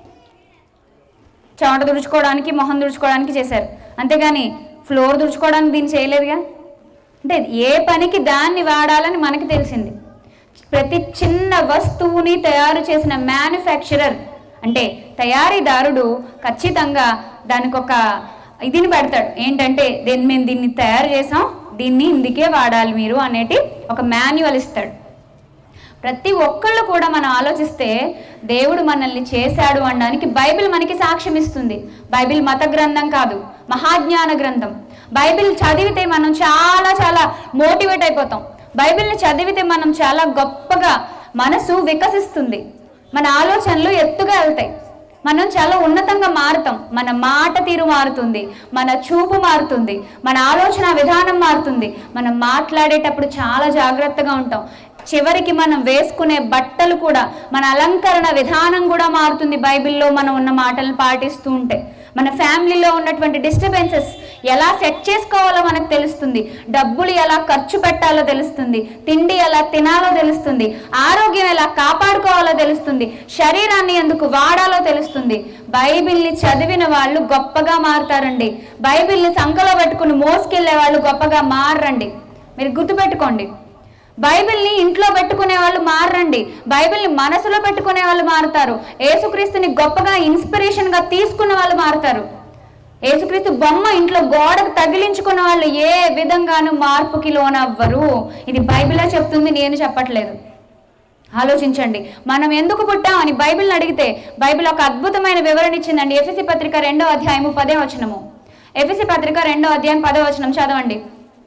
చెమట తుడుచుకోవడానికి మొహం తుడుచుకోవడానికి చేశారు అంతేగాని ఫ్లోర్ తుడుచుకోవడానికి దీన్ని చేయలేదుగా అంటే ఏ పనికి దాన్ని వాడాలని మనకి తెలిసింది ప్రతి చిన్న వస్తువుని తయారు చేసిన మ్యానుఫ్యాక్చరర్ అంటే తయారీదారుడు ఖచ్చితంగా దానికి ఒక ఇదిని పెడతాడు ఏంటంటే దీన్ని మేము దీన్ని తయారు చేసాం దీన్ని ఇందుకే వాడాలి మీరు అనేటి ఒక మాన్యువల్ ఇస్తాడు ప్రతి ఒక్కళ్ళు కూడా మనం ఆలోచిస్తే దేవుడు మనల్ని చేశాడు అనడానికి బైబిల్ మనకి సాక్ష్యం ఇస్తుంది బైబిల్ మత గ్రంథం కాదు మహాజ్ఞాన గ్రంథం బైబిల్ చదివితే మనం చాలా చాలా మోటివేట్ అయిపోతాం బైబిల్ని చదివితే మనం చాలా గొప్పగా మనసు వికసిస్తుంది మన ఆలోచనలు ఎత్తుగా వెళ్తాయి మనం చాలా ఉన్నతంగా మారుతాం మన మాట తీరు మారుతుంది మన చూపు మారుతుంది మన ఆలోచన విధానం మారుతుంది మనం మాట్లాడేటప్పుడు చాలా జాగ్రత్తగా ఉంటాం చివరికి మనం వేసుకునే బట్టలు కూడా మన అలంకరణ విధానం కూడా మారుతుంది బైబిల్లో మనం ఉన్న మాటలను పాటిస్తూ ఉంటే మన ఫ్యామిలీలో ఉన్నటువంటి డిస్టర్బెన్సెస్ ఎలా సెట్ చేసుకోవాలో మనకు తెలుస్తుంది డబ్బులు ఎలా ఖర్చు పెట్టాలో తెలుస్తుంది తిండి ఎలా తినాలో తెలుస్తుంది ఆరోగ్యం ఎలా కాపాడుకోవాలో తెలుస్తుంది శరీరాన్ని ఎందుకు వాడాలో తెలుస్తుంది బైబిల్ని చదివిన వాళ్ళు గొప్పగా మారుతారండి బైబిల్ని సంకలో పెట్టుకుని మోసుకెళ్లే వాళ్ళు గొప్పగా మారండి మీరు గుర్తుపెట్టుకోండి బైబిల్ని ఇంట్లో పెట్టుకునే వాళ్ళు మారండి బైబిల్ని మనసులో పెట్టుకునే వాళ్ళు మారుతారు యేసుక్రీస్తుని గొప్పగా ఇన్స్పిరేషన్గా తీసుకున్న వాళ్ళు మారుతారు యేసుక్రీస్తు బొమ్మ ఇంట్లో గోడకు తగిలించుకున్న వాళ్ళు ఏ విధంగానూ మార్పుకి లోనవ్వరు ఇది బైబిలే చెప్తుంది నేను చెప్పట్లేదు ఆలోచించండి మనం ఎందుకు పుట్టాం అని బైబిల్ని అడిగితే బైబిల్ ఒక అద్భుతమైన వివరణ ఇచ్చిందండి ఎఫ్ఎసి పత్రిక రెండో అధ్యాయము పదే వచనము ఎఫ్ఎసి పత్రిక రెండో అధ్యాయం పదో వచనం చదవండి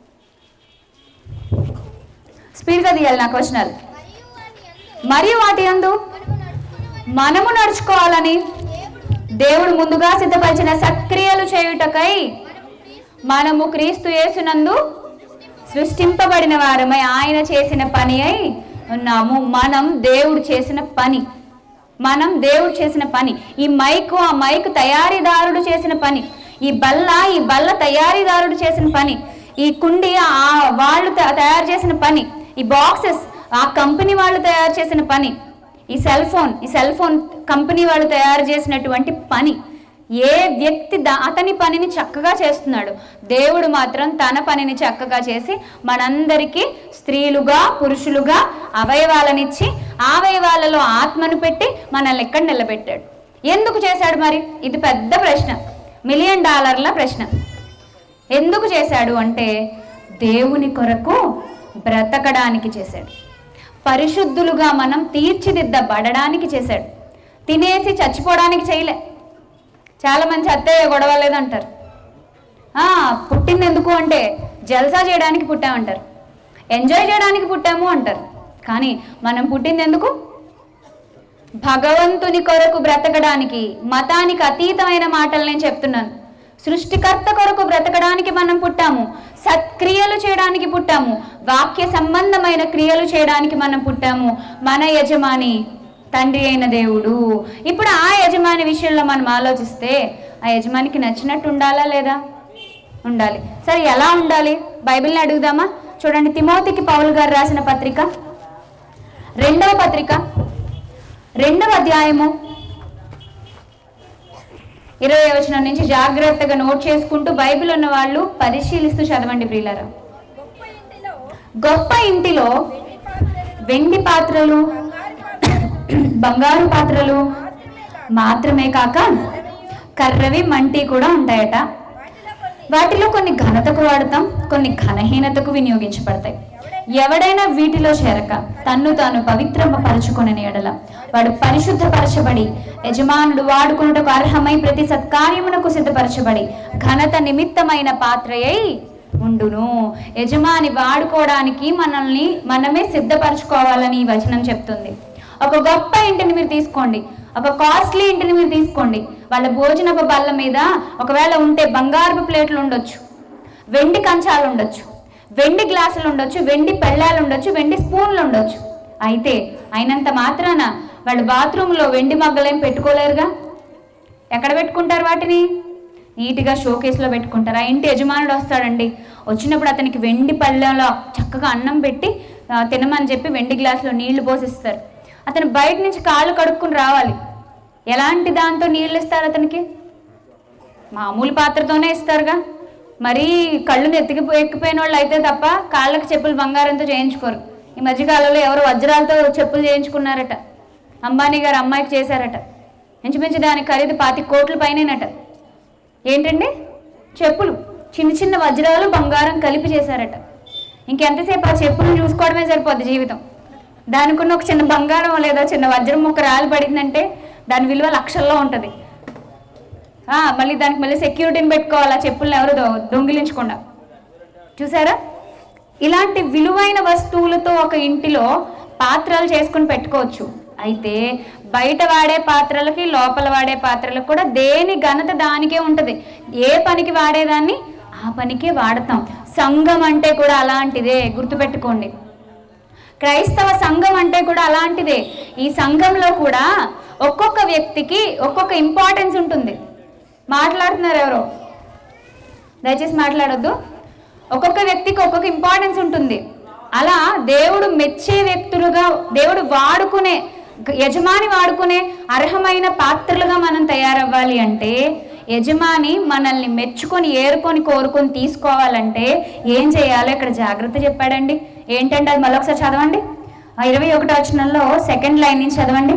స్పీడ్గా తీయాలి నాకు వచనాలు మరియు వాటి అందు మనము నడుచుకోవాలని దేవుడు ముందుగా సిద్ధపరిచిన సక్రియలు చేయుటకై మనము క్రీస్తు యేసునందు సృష్టింపబడిన వారమై ఆయన చేసిన పని అయి ఉన్నాము మనం దేవుడు చేసిన పని మనం దేవుడు చేసిన పని ఈ మైకు ఆ మైక్ తయారీదారుడు చేసిన పని ఈ బల్ల ఈ బల్ల తయారీదారుడు చేసిన పని ఈ కుండి ఆ వాళ్ళు త- తయారు చేసిన పని ఈ బాక్సెస్ ఆ కంపెనీ వాళ్ళు తయారు చేసిన పని ఈ సెల్ ఫోన్ ఈ సెల్ ఫోన్ కంపెనీ వాళ్ళు తయారు చేసినటువంటి పని ఏ వ్యక్తి దా- అతని పనిని చక్కగా చేస్తున్నాడు దేవుడు మాత్రం తన పనిని చక్కగా చేసి మనందరికీ స్త్రీలుగా పురుషులుగా అవయవాలనిచ్చి ఆ అవయవాలలో ఆత్మను పెట్టి మనల్ని ఎక్కడ నిలబెట్టాడు ఎందుకు చేశాడు మరి ఇది పెద్ద ప్రశ్న మిలియన్ డాలర్ల ప్రశ్న ఎందుకు చేశాడు అంటే దేవుని కొరకు బ్రతకడానికి చేశాడు పరిశుద్ధులుగా మనం తీర్చిదిద్దబడడానికి చేశాడు తినేసి చచ్చిపోవడానికి చేయలే చాలా మంది అత్తయ్య గొడవలేదంటారు ఆ, పుట్టింది ఎందుకు అంటే జల్సా చేయడానికి పుట్టామంటారు ఎంజాయ్ చేయడానికి పుట్టాము అంటారు కానీ మనం పుట్టింది ఎందుకు భగవంతుని కొరకు బ్రతకడానికి మతానికి అతీతమైన మాటలు నేను చెప్తున్నాను సృష్టికర్త కొరకు బ్రతకడానికి మనం పుట్టాము సత్క్రియలు చేయడానికి పుట్టాము వాక్య సంబంధమైన క్రియలు చేయడానికి మనం పుట్టాము మన యజమాని తండ్రి అయిన దేవుడు ఇప్పుడు ఆ యజమాని విషయంలో మనం ఆలోచిస్తే ఆ యజమానికి నచ్చినట్టు ఉండాలా లేదా ఉండాలి సరే ఎలా ఉండాలి బైబిల్ని అడుగుదామా చూడండి తిమోతికి పౌల్ గారు రాసిన పత్రిక రెండవ పత్రిక రెండవ అధ్యాయము ఇరవై వచనం నుంచి జాగ్రత్తగా నోట్ చేసుకుంటూ బైబిల్ ఉన్న వాళ్ళు పరిశీలిస్తూ చదవండి ప్రియులారా
గొప్ప ఇంటిలో
గొప్ప ఇంటిలో
వెండి పాత్రలు
వెండి పాత్రలు
బంగారు పాత్రలు
బంగారు పాత్రలు
మాత్రమే కాక
మాత్రమే కాక కర్రవి మంటి కూడా ఉంటాయట
వాటిలో కొన్ని
వాటిలో కొన్ని ఘనతకు వాడతాం కొన్ని ఘనహీనతకు వినియోగించబడతాయి ఎవడైనా వీటిలో చేరక తన్ను తాను పవిత్రపరచుకొనని ఎడల వాడు పరిశుద్ధపరచబడి యజమానుడు వాడుకున్నటకు అర్హమై ప్రతి సత్కార్యమునకు సిద్ధపరచబడి ఘనత నిమిత్తమైన పాత్రయై ఉండును యజమాని వాడుకోవడానికి మనల్ని మనమే సిద్ధపరచుకోవాలని ఈ వచనం చెప్తుంది ఒక గొప్ప ఇంటిని మీరు తీసుకోండి ఒక కాస్ట్లీ ఇంటిని మీరు తీసుకోండి వాళ్ళ భోజనపు బల్ల మీద ఒకవేళ ఉంటే బంగారపు ప్లేట్లు ఉండొచ్చు వెండి కంచాలు ఉండొచ్చు వెండి గ్లాసులు ఉండొచ్చు వెండి పెళ్ళాలు ఉండొచ్చు వెండి స్పూన్లు ఉండొచ్చు అయితే అయినంత మాత్రాన వాళ్ళు బాత్రూంలో వెండి మగ్గలేం పెట్టుకోలేరుగా ఎక్కడ పెట్టుకుంటారు వాటిని నీట్గా షోకేస్లో పెట్టుకుంటారు ఆ ఇంటి యజమానుడు వస్తాడండి వచ్చినప్పుడు అతనికి వెండి పళ్ళెంలో చక్కగా అన్నం పెట్టి ఆ, తినమని చెప్పి వెండి గ్లాసులో నీళ్లు పోసిస్తారు అతను బయట నుంచి కాళ్ళు కడుక్కుని రావాలి ఎలాంటి దాంతో నీళ్ళు ఇస్తారు అతనికి మామూలు పాత్రతోనే ఇస్తారుగా మరీ కళ్ళు నెత్తికి ఎక్కిపోయిన వాళ్ళు అయితే తప్ప కాళ్ళకి చెప్పులు బంగారంతో చేయించుకోరు ఈ మధ్యకాలంలో ఎవరు వజ్రాలతో చెప్పులు చేయించుకున్నారట అంబానీ గారు అమ్మాయికి చేశారట ఇంచుమించు దాని ఖరీదు పాతి కోట్ల పైనేనట ఏంటండి చెప్పులు చిన్న చిన్న వజ్రాలు బంగారం కలిపి చేశారట ఇంకెంతసేపు ఆ చెప్పులను చూసుకోవడమే సరిపోద్ది జీవితం దానికున్న ఒక చిన్న బంగారం లేదా చిన్న వజ్రం ముక్క రాలి పడిందంటే దాని విలువ లక్షల్లో ఉంటుంది ఆ, మళ్ళీ దానికి మళ్ళీ సెక్యూరిటీని పెట్టుకోవాలి ఆ చెప్పులను ఎవరు దొ- దొంగిలించకుండా చూసారా ఇలాంటి విలువైన వస్తువులతో ఒక ఇంటిలో పాత్రలు చేసుకుని పెట్టుకోవచ్చు అయితే బయట వాడే పాత్రలకి లోపల వాడే పాత్రలకు కూడా దేని ఘనత దానికే ఉంటుంది ఏ పనికి వాడేదాన్ని ఆ పనికే వాడతాం సంఘం అంటే కూడా అలాంటిదే గుర్తుపెట్టుకోండి క్రైస్తవ సంఘం అంటే కూడా అలాంటిదే ఈ సంఘంలో కూడా ఒక్కొక్క వ్యక్తికి ఒక్కొక్క ఇంపార్టెన్స్ ఉంటుంది మాట్లాడుతున్నారు ఎవరో దయచేసి మాట్లాడొద్దు ఒక్కొక్క వ్యక్తికి ఒక్కొక్క ఇంపార్టెన్స్ ఉంటుంది అలా దేవుడు మెచ్చే వ్యక్తులుగా దేవుడు వాడుకునే యజమాని వాడుకునే అర్హమైన పాత్రలుగా మనం తయారవ్వాలి అంటే యజమాని మనల్ని మెచ్చుకొని ఏరుకొని కోరుకొని తీసుకోవాలంటే ఏం చేయాలో ఇక్కడ జాగ్రత్త చెప్పాడండి ఏంటంటే అది మళ్ళీ ఒకసారి చదవండి ఆ ఇరవై ఒకటో వచనంలో సెకండ్ లైన్ నుంచి చదవండి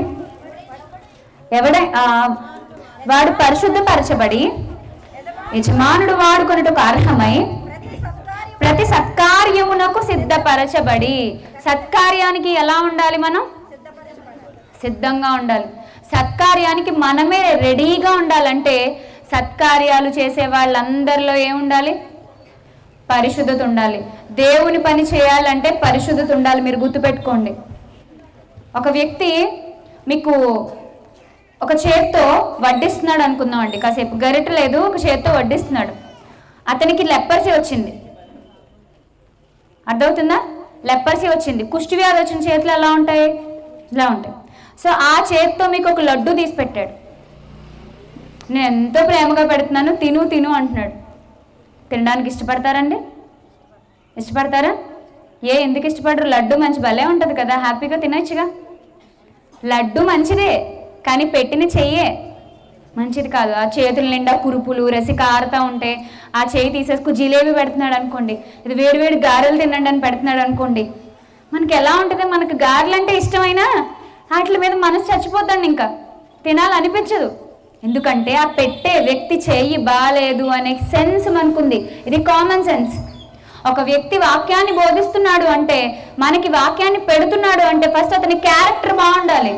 ఎవడ ఆ, వాడు పరిశుద్ధపరచబడి యజమానుడు వాడుకొనుటకు అర్హమై
ప్రతి సత్కార్యం
ప్రతి సత్కార్యమునకు సిద్ధపరచబడి సత్కార్యానికి ఎలా ఉండాలి మనం సిద్ధంగా ఉండాలి సత్కార్యానికి మనమే రెడీగా ఉండాలంటే సత్కార్యాలు చేసే వాళ్ళందరిలో ఏముండాలి పరిశుద్ధత ఉండాలి దేవుని పని చేయాలంటే పరిశుద్ధత ఉండాలి మీరు గుర్తుపెట్టుకోండి ఒక వ్యక్తి మీకు ఒక చేత్తో వడ్డిస్తున్నాడు అనుకుందాం అండి కాసేపు గరిట లేదు ఒక చేత్తో వడ్డిస్తున్నాడు అతనికి లెప్పర్సీ వచ్చింది అర్థమవుతుందా లెప్పర్సీ వచ్చింది కుష్టి వ్యాధి వచ్చిన చేతులు ఎలా ఉంటాయి ఇలా ఉంటాయి సో ఆ చేత్తో మీకు ఒక లడ్డు తీసి పెట్టాడు నేను ఎంతో ప్రేమగా పెడుతున్నాను తిను తిను అంటున్నాడు తినడానికి ఇష్టపడతారండి ఇష్టపడతారా ఏ ఎందుకు ఇష్టపడరు లడ్డు మంచి భలే ఉంటుంది కదా హ్యాపీగా తినొచ్చుగా లడ్డు మంచిదే కానీ పెట్టిన చెయ్యే మంచిది కాదు ఆ చేతుల నిండా కురుపులు రసి కారుతా ఉంటే ఆ చేయి తీసేసుకు జిలేబీ పెడుతున్నాడు అనుకోండి ఇది వేడి వేడి గారెలు తినండి అని పెడుతున్నాడు అనుకోండి మనకి ఎలా ఉంటుంది మనకి గారెలు అంటే ఇష్టమైనా వాటి మీద మనసు చచ్చిపోతాండి ఇంకా తినాలనిపించదు ఎందుకంటే ఆ పెట్టే వ్యక్తి చేయి బాగాలేదు అనే సెన్స్ మనకుంది ఇది కామన్ సెన్స్ ఒక వ్యక్తి వాక్యాన్ని బోధిస్తున్నాడు అంటే మనకి వాక్యాన్ని పెడుతున్నాడు అంటే ఫస్ట్ అతని క్యారెక్టర్ బాగుండాలి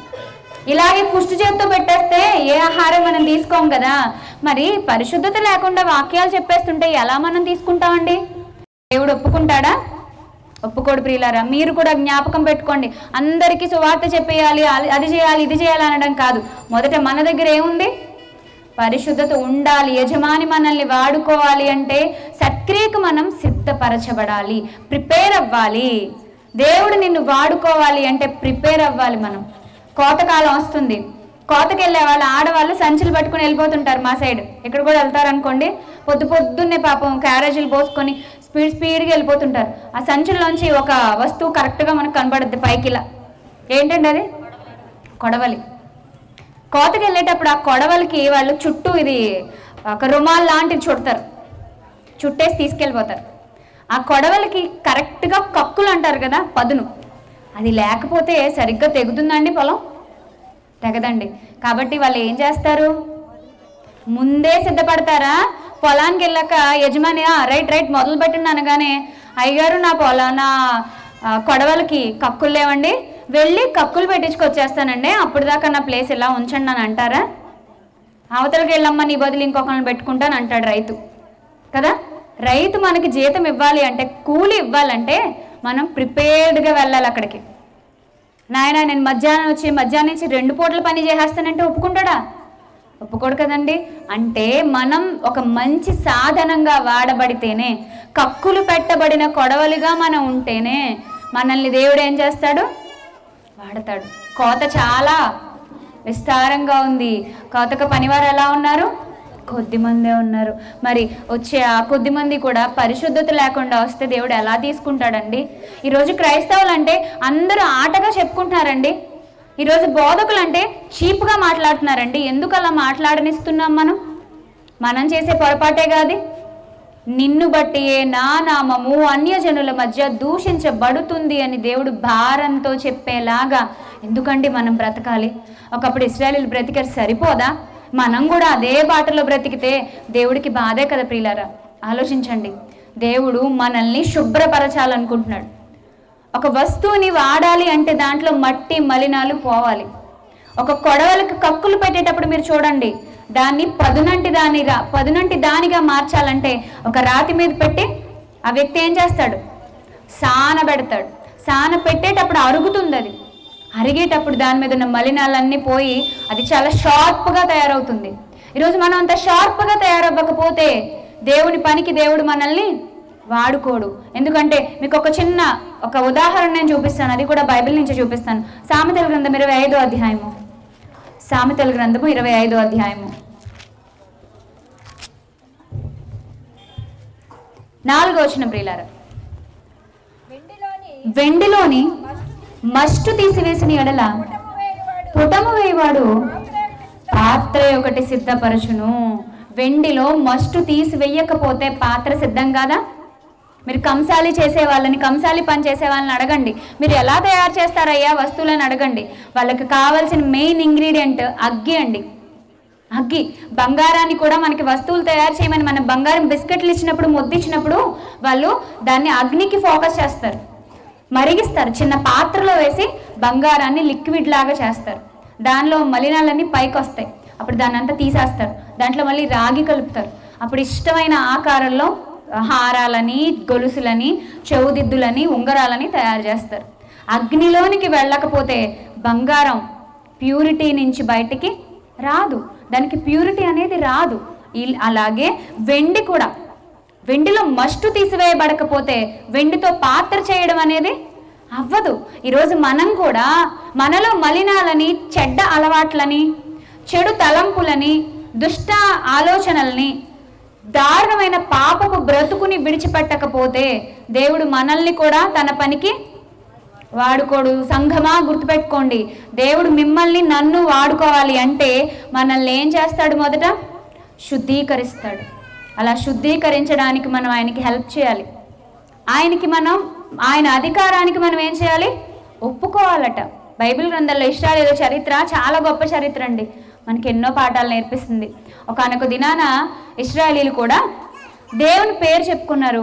ఇలాగే కుష్టి చేత్తో పెట్టేస్తే ఏ ఆహారం మనం తీసుకోం కదా మరి పరిశుద్ధత లేకుండా వాక్యాలు చెప్పేస్తుంటే ఎలా మనం తీసుకుంటామండి దేవుడు ఒప్పుకుంటాడా ఒప్పుకోడు ప్రియులారా మీరు కూడా జ్ఞాపకం పెట్టుకోండి అందరికీ సువార్త చెప్పేయాలి అది- అది చేయాలి ఇది చేయాలి అనడం కాదు మొదట మన దగ్గర ఏముంది పరిశుద్ధత ఉండాలి యజమాని మనల్ని వాడుకోవాలి అంటే సత్క్రియకు మనం సిద్ధపరచబడాలి ప్రిపేర్ అవ్వాలి దేవుడు నిన్ను వాడుకోవాలి అంటే ప్రిపేర్ అవ్వాలి మనం కోతకాలం వస్తుంది కోతకి వెళ్ళే వాళ్ళు ఆడవాళ్ళు సంచులు పట్టుకుని వెళ్ళిపోతుంటారు మా సైడ్ ఇక్కడ కూడా వెళ్తారు అనుకోండి పొద్దు పొద్దున్నే పాపం క్యారేజీలు పోసుకొని స్పీడ్ స్పీడ్గా వెళ్ళిపోతుంటారు ఆ సంచుల్లోంచి ఒక వస్తువు కరెక్ట్గా మనకు కనబడుద్ది పైకి ఇలా ఏంటండి అది కొడవలి కోతకి వెళ్ళేటప్పుడు ఆ కొడవలికి వాళ్ళు చుట్టూ ఇది ఒక రుమాల్ లాంటిది చుడతారు చుట్టేసి తీసుకెళ్ళిపోతారు ఆ కొడవలికి కరెక్ట్గా కక్కులు అంటారు కదా పదును అది లేకపోతే సరిగ్గా తెగుతుందండి పొలం తెగదండి కాబట్టి వాళ్ళు ఏం చేస్తారు ముందే సిద్ధపడతారా పొలానికి వెళ్ళాక యజమాని "ఆ, రైట్ రైట్ మొదలు పెట్టండి అనగానే అయ్యగారు నా పొల నా ఆ, కొడవలకి కక్కులు లేవండి వెళ్ళి కక్కులు పెట్టించుకొచ్చేస్తానండి అప్పుడు దాకా నా ప్లేస్ ఇలా ఉంచండి అని అంటారా అవతలకి వెళ్ళమ్మా నీ బదులు ఇంకొకరిని పెట్టుకుంటాను అంటాడు రైతు కదా రైతు మనకి జీతం ఇవ్వాలి అంటే కూలి ఇవ్వాలంటే మనం ప్రిపేర్డ్గా వెళ్ళాలి అక్కడికి నాయన నేను మధ్యాహ్నం వచ్చి మధ్యాహ్నం నుంచి రెండు పూటల పని చేసేస్తానంటే ఒప్పుకుంటాడా ఒప్పుకోడు కదండి అంటే మనం ఒక మంచి సాధనంగా వాడబడితేనే కక్కులు పెట్టబడిన కొడవలిగా మనం ఉంటేనే మనల్ని దేవుడు ఏం చేస్తాడు వాడతాడు కోత చాలా విస్తారంగా ఉంది కోతకు పనివారు ఎలా ఉన్నారు కొద్ది మందే ఉన్నారు మరి వచ్చే ఆ కొద్ది మంది కూడా పరిశుద్ధత లేకుండా వస్తే దేవుడు ఎలా తీసుకుంటాడండి ఈరోజు క్రైస్తవులు అంటే అందరూ ఆటగా చెప్పుకుంటున్నారండి ఈరోజు బోధకులు అంటే చీప్గా మాట్లాడుతున్నారండి ఎందుకు అలా మాట్లాడనిస్తున్నాం మనం మనం చేసే పొరపాటే కాదు నిన్ను బట్టియే నా నామము అన్యజనుల మధ్య దూషించబడుతుంది అని దేవుడు భారంతో చెప్పేలాగా ఎందుకండి మనం బ్రతకాలి ఒకప్పుడు ఇస్రాయలీలు బ్రతికారు సరిపోదా మనం కూడా అదే బాటలో బ్రతికితే దేవుడికి బాధే కదా ప్రియులారా ఆలోచించండి దేవుడు మనల్ని శుభ్రపరచాలనుకుంటున్నాడు ఒక వస్తువుని వాడాలి అంటే దాంట్లో మట్టి మలినాలు పోవాలి ఒక కొడవలికి కక్కులు పెట్టేటప్పుడు మీరు చూడండి దాన్ని పదునంటి దానిగా పదునంటి దానిగా మార్చాలంటే ఒక రాతి మీద పెట్టి ఆ వ్యక్తి ఏం చేస్తాడు సాన పెడతాడు సాన పెట్టేటప్పుడు అరుగుతుంది అది అరిగేటప్పుడు దాని మీద ఉన్న మలినాలన్నీ పోయి అది చాలా షార్ప్గా తయారవుతుంది ఈరోజు మనం అంత షార్ప్గా తయారవ్వకపోతే దేవుని పనికి దేవుడు మనల్ని వాడుకోడు ఎందుకంటే మీకు ఒక చిన్న ఒక ఉదాహరణ నేను చూపిస్తాను అది కూడా బైబిల్ నుంచి చూపిస్తాను సామెతల గ్రంథం ఇరవై ఐదో అధ్యాయము సామెతల గ్రంథము ఇరవై ఐదో అధ్యాయము నాలుగో వచ్చిన ప్రియులార
వెండిలోని
వెండిలోని మస్టు తీసివేసిన ఎడల
పుటము వేయువాడు
పుటము వేయవాడు
పాత్ర
పాత్ర ఒకటి సిద్ధపరచును వెండిలో మస్టు తీసివేయకపోతే పాత్ర సిద్ధం కాదా మీరు కంసాలి చేసే వాళ్ళని కంసాలి పని చేసే వాళ్ళని అడగండి మీరు ఎలా తయారు చేస్తారయ్యా వస్తువులను అడగండి వాళ్ళకి కావాల్సిన మెయిన్ ఇంగ్రీడియంట్ అగ్గి అండి అగ్గి బంగారాన్ని కూడా మనకి వస్తువులు తయారు చేయమని మనం బంగారం బిస్కెట్లు ఇచ్చినప్పుడు ముద్ద ఇచ్చినప్పుడు వాళ్ళు దాన్ని అగ్నికి ఫోకస్ చేస్తారు మరిగిస్తారు చిన్న పాత్రలో వేసి బంగారాన్ని లిక్విడ్ లాగా చేస్తారు దానిలో మలినాలన్నీ పైకి వస్తాయి అప్పుడు దాన్ని అంతా తీసేస్తారు దాంట్లో మళ్ళీ రాగి కలుపుతారు అప్పుడు ఇష్టమైన ఆకారంలో హారాలని గొలుసులని చెవుదిద్దులని ఉంగరాలని తయారు చేస్తారు అగ్నిలోనికి వెళ్ళకపోతే బంగారం ప్యూరిటీ నుంచి బయటికి రాదు దానికి ప్యూరిటీ అనేది రాదు ఇల్- అలాగే వెండి కూడా వెండిలో మస్టు తీసివేయబడకపోతే వెండితో పాత్ర చేయడం అనేది అవ్వదు ఈరోజు మనం కూడా మనలో మలినాలని చెడ్డ అలవాట్లని చెడు తలంపులని దుష్ట ఆలోచనల్ని దారుణమైన పాపపు బ్రతుకుని విడిచిపెట్టకపోతే దేవుడు మనల్ని కూడా తన పనికి వాడుకోడు సంఘమా గుర్తుపెట్టుకోండి దేవుడు మిమ్మల్ని నన్ను వాడుకోవాలి అంటే మనల్ని ఏం చేస్తాడు మొదట శుద్ధీకరిస్తాడు అలా శుద్ధీకరించడానికి మనం ఆయనకి హెల్ప్ చేయాలి ఆయనకి మనం ఆయన అధికారానికి మనం ఏం చేయాలి ఒప్పుకోవాలట బైబిల్ గ్రంథంలో ఇష్టాలేదో చరిత్ర చాలా గొప్ప చరిత్ర అండి మనకి ఎన్నో పాఠాలు నేర్పిస్తుంది ఒకనొక దినాన ఇస్రాయలీలు కూడా దేవుని పేరు చెప్పుకున్నారు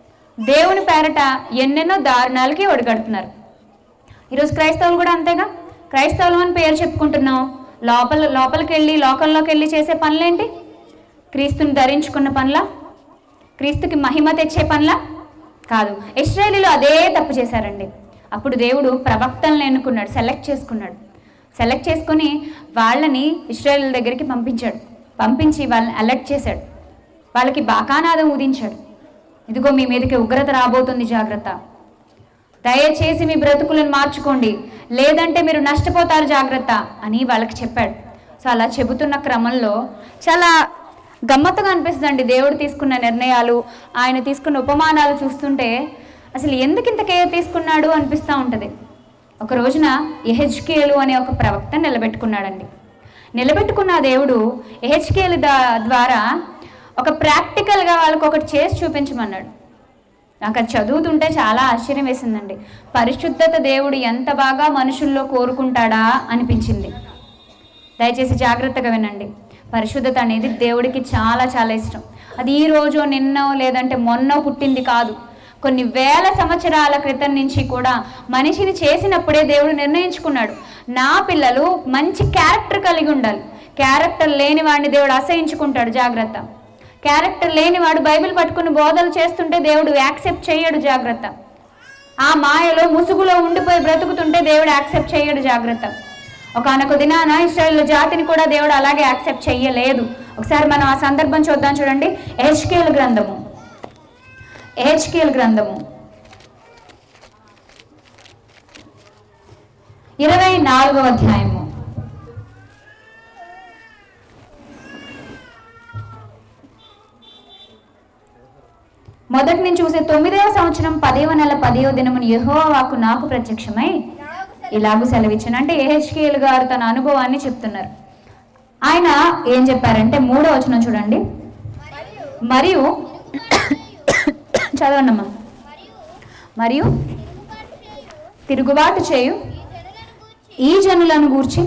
దేవుని పేరట ఎన్నెన్నో దారుణాలకి ఒడిగడుతున్నారు ఈరోజు క్రైస్తవులు కూడా అంతేగా క్రైస్తవులు అని పేరు చెప్పుకుంటున్నాం లోపల లోపలికి వెళ్ళి లోకల్లోకి వెళ్ళి చేసే పనులేంటి క్రీస్తుని ధరించుకున్న పనులా క్రీస్తుకి మహిమ తెచ్చే పనులా కాదు ఇస్రాయేలీలు అదే తప్పు చేశారండి అప్పుడు దేవుడు ప్రవక్తలను ఎన్నుకున్నాడు సెలెక్ట్ చేసుకున్నాడు సెలెక్ట్ చేసుకొని వాళ్ళని ఇస్రాయేల్ దగ్గరికి పంపించాడు పంపించి వాళ్ళని అలర్ట్ చేశాడు వాళ్ళకి బాకానాదం ఉదించాడు ఇదిగో మీ మీదకి ఉగ్రత రాబోతుంది జాగ్రత్త దయచేసి మీ బ్రతుకులను మార్చుకోండి లేదంటే మీరు నష్టపోతారు జాగ్రత్త అని వాళ్ళకి చెప్పాడు సో అలా చెబుతున్న క్రమంలో చాలా గమ్మత్తుగా అనిపిస్తుందండి దేవుడు తీసుకున్న నిర్ణయాలు ఆయన తీసుకున్న ఉపమానాలు చూస్తుంటే అసలు ఎందుకు ఇంత కేర్ తీసుకున్నాడు అనిపిస్తూ ఉంటుంది ఒక రోజున ఎహెచ్కేలు అనే ఒక ప్రవక్త నిలబెట్టుకున్నాడండి నిలబెట్టుకున్న ఆ దేవుడు ఎహెచ్కేలు ద్వారా ఒక ప్రాక్టికల్గా వాళ్ళకి ఒకటి చేసి చూపించమన్నాడు నాకు అది చదువుతుంటే చాలా ఆశ్చర్యం వేసిందండి పరిశుద్ధత దేవుడు ఎంత బాగా మనుషుల్లో కోరుకుంటాడా అనిపించింది దయచేసి జాగ్రత్తగా వినండి పరిశుద్ధత అనేది దేవుడికి చాలా చాలా ఇష్టం అది ఈ రోజు నిన్నో లేదంటే మొన్నో పుట్టింది కాదు కొన్ని వేల సంవత్సరాల క్రితం నుంచి కూడా మనిషిని చేసినప్పుడే దేవుడు నిర్ణయించుకున్నాడు నా పిల్లలు మంచి క్యారెక్టర్ కలిగి ఉండాలి క్యారెక్టర్ లేని వాడిని దేవుడు అసహించుకుంటాడు జాగ్రత్త క్యారెక్టర్ లేనివాడు బైబిల్ పట్టుకుని బోధలు చేస్తుంటే దేవుడు యాక్సెప్ట్ చేయడు జాగ్రత్త ఆ మాయలో ముసుగులో ఉండిపోయి బ్రతుకుతుంటే దేవుడు యాక్సెప్ట్ చేయడు జాగ్రత్త ఒకనొక దినాన ఇస్రాయేల్ జాతిని కూడా దేవుడు అలాగే యాక్సెప్ట్ చెయ్యలేదు ఒకసారి మనం ఆ సందర్భం చూద్దాం చూడండి ఎహెచ్కేల్ గ్రంథము ఎహెచ్కేల్ గ్రంథము ఇరవై నాలుగవ అధ్యాయము మొదటి నుంచి చూసే తొమ్మిదవ సంవత్సరం పదేవ నెల పదేవ దినమున యెహోవా వాక్కు నాకు ప్రత్యక్షమై ఇలాగూ సెలవిచ్చాను అంటే ఏహెచ్కేల్ గారు తన అనుభవాన్ని చెప్తున్నారు ఆయన ఏం చెప్పారంటే మూడో వచనం చూడండి మరియు చదవండమ్మా మరియు తిరుగుబాటు చేయు ఈ జనులను గూర్చి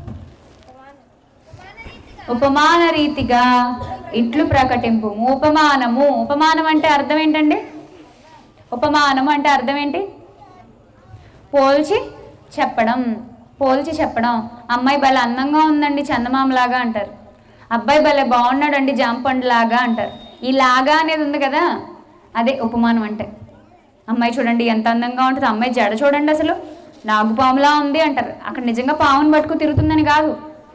ఉపమాన రీతిగా ఇట్లు ప్రకటింపు ఉపమానము ఉపమానం అంటే అర్థం ఏంటండి ఉపమానం అంటే అర్థం ఏంటి పోల్చి చెప్పడం పోల్చి చెప్పడం అమ్మాయి భలే అందంగా ఉందండి చందమామలాగా అంటారు అబ్బాయి భలే బాగున్నాడండి జాంపండు లాగా అంటారు ఈ లాగా అనేది ఉంది కదా అదే ఉపమానం అంటే అమ్మాయి చూడండి ఎంత అందంగా ఉంటుంది అమ్మాయి జడ చూడండి అసలు నాగుపాములా ఉంది అంటారు అక్కడ నిజంగా పాముని పట్టుకు తిరుగుతుందని కాదు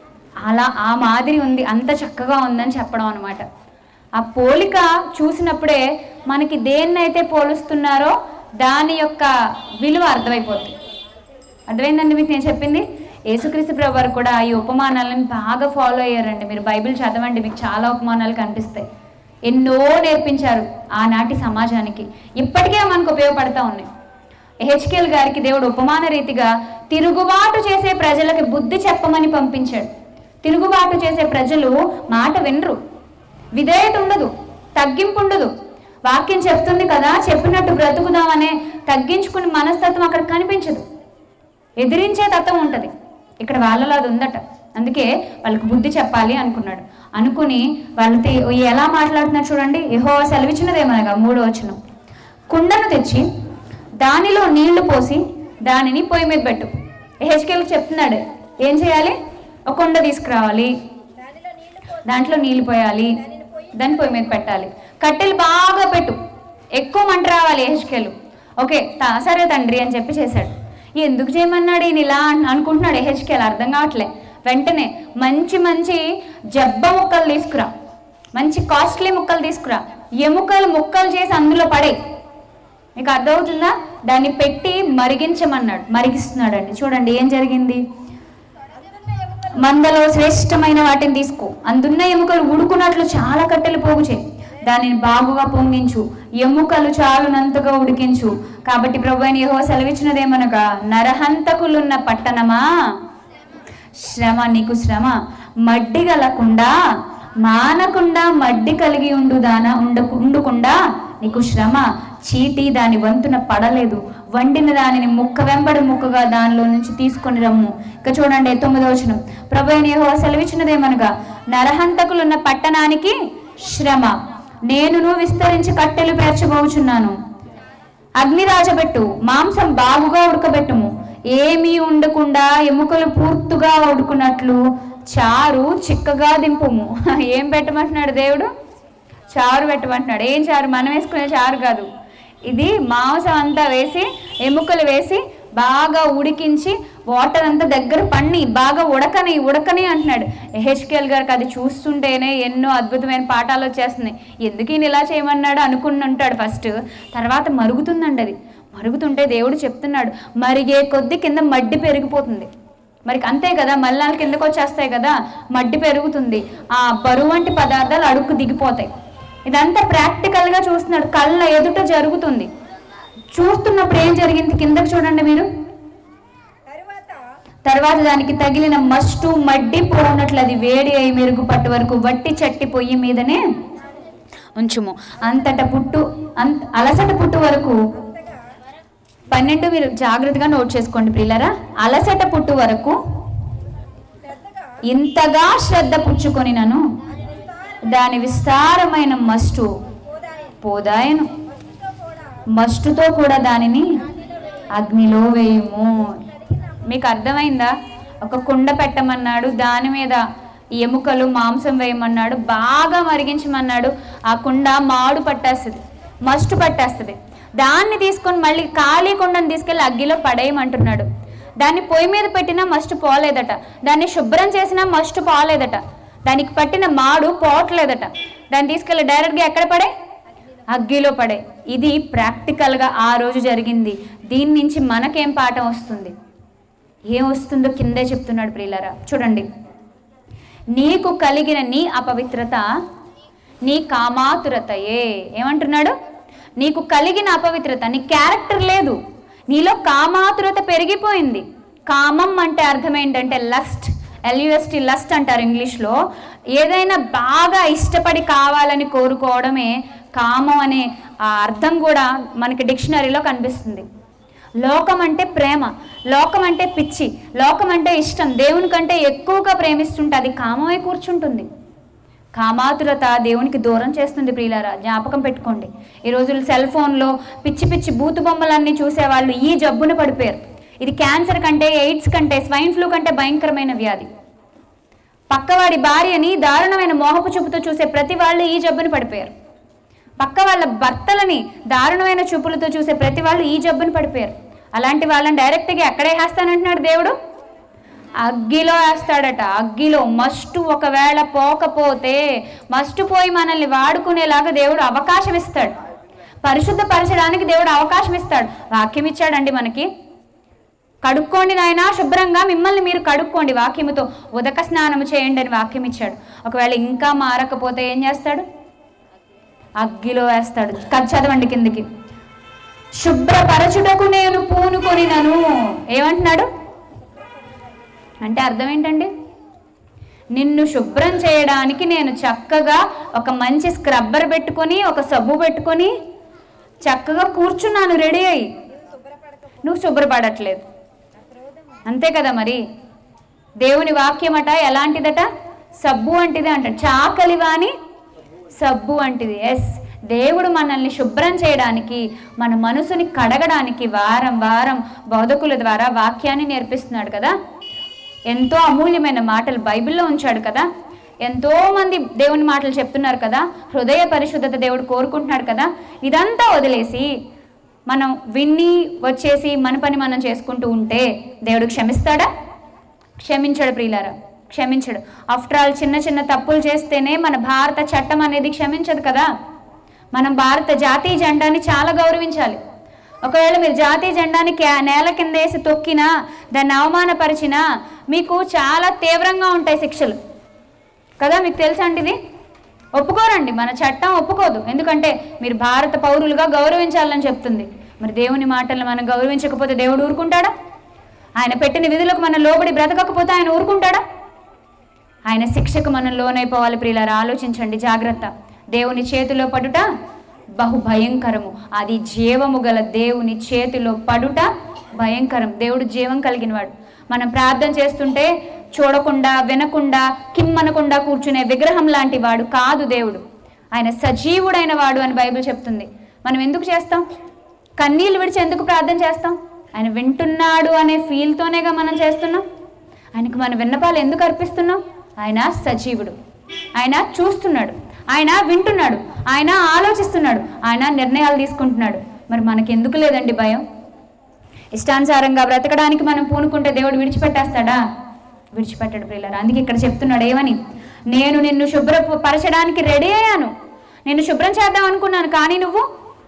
అలా ఆ మాదిరి ఉంది అంత చక్కగా ఉందని చెప్పడం అనమాట ఆ పోలిక చూసినప్పుడే మనకి దేన్నైతే పోలుస్తున్నారో దాని యొక్క విలువ అర్థమైపోతుంది అర్థమైందండి మీకు నేను చెప్పింది యేసుక్రీస్తు ప్రభు వారు కూడా ఈ ఉపమానాలను బాగా ఫాలో అయ్యారండి మీరు బైబిల్ చదవండి మీకు చాలా ఉపమానాలు కనిపిస్తాయి ఎన్నో నేర్పించారు ఆనాటి సమాజానికి ఇప్పటికే మనకు ఉపయోగపడతా ఉన్నాయి హెచ్కేల్ గారికి దేవుడు ఉపమాన రీతిగా తిరుగుబాటు చేసే ప్రజలకి బుద్ధి చెప్పమని పంపించాడు తిరుగుబాటు చేసే ప్రజలు మాట వినరు విధేయత ఉండదు తగ్గింపు ఉండదు వాక్యం చెప్తుంది కదా చెప్పినట్టు బ్రతుకుదామనే తగ్గించుకుని మనస్తత్వం అక్కడ కనిపించదు ఎదిరించే తత్వం ఉంటుంది ఇక్కడ వాళ్ళలో అది ఉందట అందుకే వాళ్ళకి బుద్ధి చెప్పాలి అనుకున్నాడు అనుకుని వాళ్ళతో ఎలా మాట్లాడుతున్నారు చూడండి యహో సెలవిచ్చినదేమనగా మూడో వచనం కుండను తెచ్చి దానిలో నీళ్లు పోసి దానిని పొయ్యి మీద పెట్టు హెచ్కేలకు చెప్తున్నాడు ఏం చేయాలి ఒక కుండ తీసుకురావాలి
దానిలో నీళ్లు పో-
దాంట్లో నీళ్లు పోయాలి దాన్ని పొయ్యి మీద పెట్టాలి కట్టెలు బాగా పెట్టు ఎక్కువ మంట రావాలి హెచ్కేలు ఓకే తా- సరే తండ్రి అని చెప్పి చేశాడు ఎందుకు చేయమన్నాడు ఈయన ఇలా అన్- అనుకుంటున్నాడు హెచ్కేలు అర్థం కావట్లే వెంటనే మంచి మంచి జబ్బ ముక్కలు తీసుకురా మంచి కాస్ట్లీ ముక్కలు తీసుకురా ఎముకలు ముక్కలు చేసి అందులో పడే మీకు అర్థమవుతుందా దాన్ని పెట్టి మరిగించమన్నాడు మరిగిస్తున్నాడండి చూడండి ఏం జరిగింది
అందున్న ఎముకలు
మందలో శ్రేష్టమైన వాటిని తీసుకో అందున్న ఎముకలు ఉడుకున్నట్లు చాలా కట్టెలు పోగు చేయి దానిని బాగుగా పొంగించు ఎముకలు చాలునంతగా ఉడికించు కాబట్టి ప్రభు అయిన యెహోవా సెలవిచ్చినదేమనగా నరహంతకులున్న పట్టణమా శ్రమ నీకు శ్రమ మడ్డి గలకుండా మానకుండా మడ్డి కలిగి ఉండు దాన ఉండకు ఉండుకుండా నీకు శ్రమ చీటి దాని వంతున పడలేదు వండిన దానిని ముక్క వెంబడి ముక్కగా దానిలో నుంచి తీసుకొని రమ్ము ఇక చూడండి తొమ్మిదో వచనం ప్రభు అయిన యెహోవా సెలవిచ్చినదేమనగా నరహంతకులున్న పట్టణానికి శ్రమ నేనును విస్తరించి కట్టెలు పేర్చబోచున్నాను అగ్ని రాజబెట్టు మాంసం బాగుగా ఉడకబెట్టుము ఏమీ ఉండకుండా ఎముకలు పూర్తిగా ఉడుకున్నట్లు చారు చిక్కగా దింపుము ఏం పెట్టమంటున్నాడు దేవుడు చారు పెట్టమంటున్నాడు ఏం చారు మనం వేసుకునే చారు కాదు ఇది మాంసం అంతా వేసి ఎముకలు వేసి బాగా ఉడికించి వాటర్ అంతా దగ్గర పన్ని బాగా ఉడకని ఉడకని అంటున్నాడు హెచ్కేఎల్ గారికి అది చూస్తుంటేనే ఎన్నో అద్భుతమైన పాఠాలు వచ్చేస్తున్నాయి ఎందుకు ఈయన ఇలా చేయమన్నాడు అనుకుని ఉంటాడు ఫస్ట్ తర్వాత మరుగుతుందండి అది మరుగుతుంటే దేవుడు చెప్తున్నాడు మరిగే కొద్ది కింద మడ్డి పెరిగిపోతుంది మరి అంతే కదా మల్లాలు కిందకు వచ్చేస్తాయి కదా మడ్డి పెరుగుతుంది ఆ బరువు వంటి పదార్థాలు అడుక్కు దిగిపోతాయి ఇదంతా ప్రాక్టికల్గా చూస్తున్నాడు కళ్ళ ఎదుట జరుగుతుంది చూస్తున్నప్పుడు ఏం జరిగింది కిందకు చూడండి మీరు
తరువాత
తర్వాత దానికి తగిలిన మస్టు మడ్డి పోనట్లు అది వేడి అయి మెరుగు పట్టు వరకు వట్టి చట్టి పొయ్యి మీదనే ఉంచుము అంతట పుట్టు అంత అలసట పుట్టు వరకు
అంతగా
పన్నెండు మీరు జాగ్రత్తగా నోట్ చేసుకోండి ప్రియులరా అలసట పుట్టు వరకు
శ్రద్ధగా
ఇంతగా శ్రద్ధ పుచ్చుకొని నన్ను
దాని విస్తార
దాని విస్తారమైన మస్టు
పోదాయి
పోదాయను
వస్తుతో కూడా
మస్టుతో కూడా దానిని
అగ్నిలో వేయి.
అగ్నిలో వేయము మీకు అర్థమైందా ఒక కుండ పెట్టమన్నాడు దాని మీద ఎముకలు మాంసం వేయమన్నాడు బాగా మరిగించమన్నాడు ఆ కుండ మాడు పట్టేస్తుంది మస్టు పట్టేస్తుంది దాన్ని తీసుకొని మళ్ళీ ఖాళీ కుండను తీసుకెళ్ళి అగ్గిలో పడేయమంటున్నాడు దాన్ని పొయ్యి మీద పెట్టినా మస్ట్ పోలేదట దాన్ని శుభ్రం చేసినా మస్ట్ పోలేదట దానికి పట్టిన మాడు పోవట్లేదట దాన్ని తీసుకెళ్ళి డైరెక్ట్గా ఎక్కడ పడే అగ్గిలో పడే ఇది ప్రాక్టికల్గా ఆ రోజు జరిగింది దీని నుంచి మనకేం పాఠం వస్తుంది ఏం వస్తుందో కిందే చెప్తున్నాడు ప్రియులారా చూడండి నీకు కలిగిన నీ అపవిత్రత నీ కామాతురతయే ఏమంటున్నాడు నీకు కలిగిన అపవిత్రత నీ క్యారెక్టర్ లేదు నీలో కామాతురత పెరిగిపోయింది కామం అంటే అర్థం ఏంటంటే లస్ట్ ఎల్యుఎస్టి లస్ట్ అంటారు ఇంగ్లీష్లో ఏదైనా బాగా ఇష్టపడి కావాలని కోరుకోవడమే కామం అనే ఆ అర్థం కూడా మనకి డిక్షనరీలో కనిపిస్తుంది లోకం అంటే ప్రేమ లోకం అంటే పిచ్చి లోకం అంటే ఇష్టం దేవుని కంటే ఎక్కువగా ప్రేమిస్తుంటే అది కామమే కూర్చుంటుంది కామాతురత దేవునికి దూరం చేస్తుంది ప్రియులారా జ్ఞాపకం పెట్టుకోండి ఈ రోజులు సెల్ ఫోన్లో పిచ్చి పిచ్చి బూతు బొమ్మలన్నీ చూసేవాళ్ళు ఈ జబ్బున పడిపోయారు ఇది క్యాన్సర్ కంటే ఎయిడ్స్ కంటే స్వైన్ ఫ్లూ కంటే భయంకరమైన వ్యాధి పక్కవాడి భార్యని దారుణమైన మోహపు చూపుతో చూసే ప్రతి వాళ్ళు ఈ జబ్బుని పడిపోయారు పక్క వాళ్ళ భర్తలని దారుణమైన చూపులతో చూసే ప్రతి వాళ్ళు ఈ జబ్బుని పడిపోయారు అలాంటి వాళ్ళని డైరెక్ట్గా ఎక్కడే వేస్తానంటున్నాడు దేవుడు అగ్గిలో వేస్తాడట అగ్గిలో మస్టు ఒకవేళ పోకపోతే మస్టు పోయి మనల్ని వాడుకునేలాగా దేవుడు అవకాశం ఇస్తాడు పరిశుద్ధపరచడానికి దేవుడు అవకాశం ఇస్తాడు వాక్యం ఇచ్చాడండి మనకి కడుక్కోండి నాయనా శుభ్రంగా మిమ్మల్ని మీరు కడుక్కోండి వాక్యముతో ఉదక స్నానము చేయండి అని వాక్యం ఇచ్చాడు ఒకవేళ ఇంకా మారకపోతే ఏం చేస్తాడు అగ్గిలో వేస్తాడు కథ చదవండి కిందికి శుభ్రపరచుటకు నేను పూనుకొనినను ఏమంటున్నాడు అంటే అర్థం ఏంటండి నిన్ను శుభ్రం చేయడానికి నేను చక్కగా ఒక మంచి స్క్రబ్బర్ పెట్టుకొని ఒక సబ్బు పెట్టుకొని చక్కగా కూర్చున్నాను రెడీ అయ్యి నువ్వు శుభ్రపడట్లేదు అంతే కదా మరి దేవుని వాక్యమట ఎలాంటిదట సబ్బు అంటిది అంట చాకలి వాని సబ్బు అంటిది ఎస్ దేవుడు మనల్ని శుభ్రం చేయడానికి మన మనసుని కడగడానికి వారం వారం బోధకుల ద్వారా వాక్యాన్ని నేర్పిస్తున్నాడు కదా ఎంతో అమూల్యమైన మాటలు బైబిల్లో ఉంచాడు కదా ఎంతో మంది దేవుని మాటలు చెప్తున్నారు కదా హృదయ పరిశుద్ధత దేవుడు కోరుకుంటున్నాడు కదా ఇదంతా వదిలేసి మనం విన్ని వచ్చేసి మన పని మనం చేసుకుంటూ ఉంటే దేవుడు క్షమిస్తాడా క్షమించడు ప్రియులారా క్షమించడు ఆఫ్టర్ ఆల్ చిన్న చిన్న తప్పులు చేస్తేనే మన భారత చట్టం అనేది క్షమించదు కదా మనం భారత జాతీయ జెండాని చాలా గౌరవించాలి ఒకవేళ మీరు జాతీయ జెండాని క్యా- నేల కింద వేసి తొక్కినా దాన్ని అవమానపరిచినా మీకు చాలా తీవ్రంగా ఉంటాయి శిక్షలు కదా మీకు తెలుసా అండి ఇది ఒప్పుకోరండి మన చట్టం ఒప్పుకోదు ఎందుకంటే మీరు భారత పౌరులుగా గౌరవించాలని చెప్తుంది మరి దేవుని మాటలను మనం గౌరవించకపోతే దేవుడు ఊరుకుంటాడా ఆయన పెట్టిన విధులకు మనం లోబడి బ్రతకకపోతే ఆయన ఊరుకుంటాడా ఆయన శిక్షకు మనం లోనైపోవాలి ప్రియులారా ఆలోచించండి జాగ్రత్త దేవుని చేతిలో పడుట బహు భయంకరము అది జీవము గల దేవుని చేతిలో పడుట భయంకరం దేవుడు జీవం కలిగినవాడు మనం ప్రార్థన చేస్తుంటే చూడకుండా వినకుండా కిమ్మనకుండా కూర్చునే విగ్రహం లాంటి వాడు కాదు దేవుడు ఆయన సజీవుడైన వాడు అని బైబిల్ చెప్తుంది మనం ఎందుకు చేస్తాం కన్నీళ్ళు విడిచి ఎందుకు ప్రార్థన చేస్తాం ఆయన వింటున్నాడు అనే ఫీల్తోనేగా మనం చేస్తున్నాం ఆయనకు మన విన్నపాలు ఎందుకు అర్పిస్తున్నాం ఆయన సజీవుడు ఆయన చూస్తున్నాడు ఆయన వింటున్నాడు ఆయన ఆలోచిస్తున్నాడు ఆయన నిర్ణయాలు తీసుకుంటున్నాడు మరి మనకి ఎందుకు లేదండి భయం ఇష్టానుసారంగా బ్రతకడానికి మనం పూనుకుంటే దేవుడు విడిచిపెట్టేస్తాడా విడిచిపెట్టాడు ప్రియులారా అందుకే ఇక్కడ చెప్తున్నాడు ఏమని నేను నిన్ను శుభ్రపరచడానికి రెడీ అయ్యాను నిన్ను శుభ్రం చేద్దాం అనుకున్నాను కానీ నువ్వు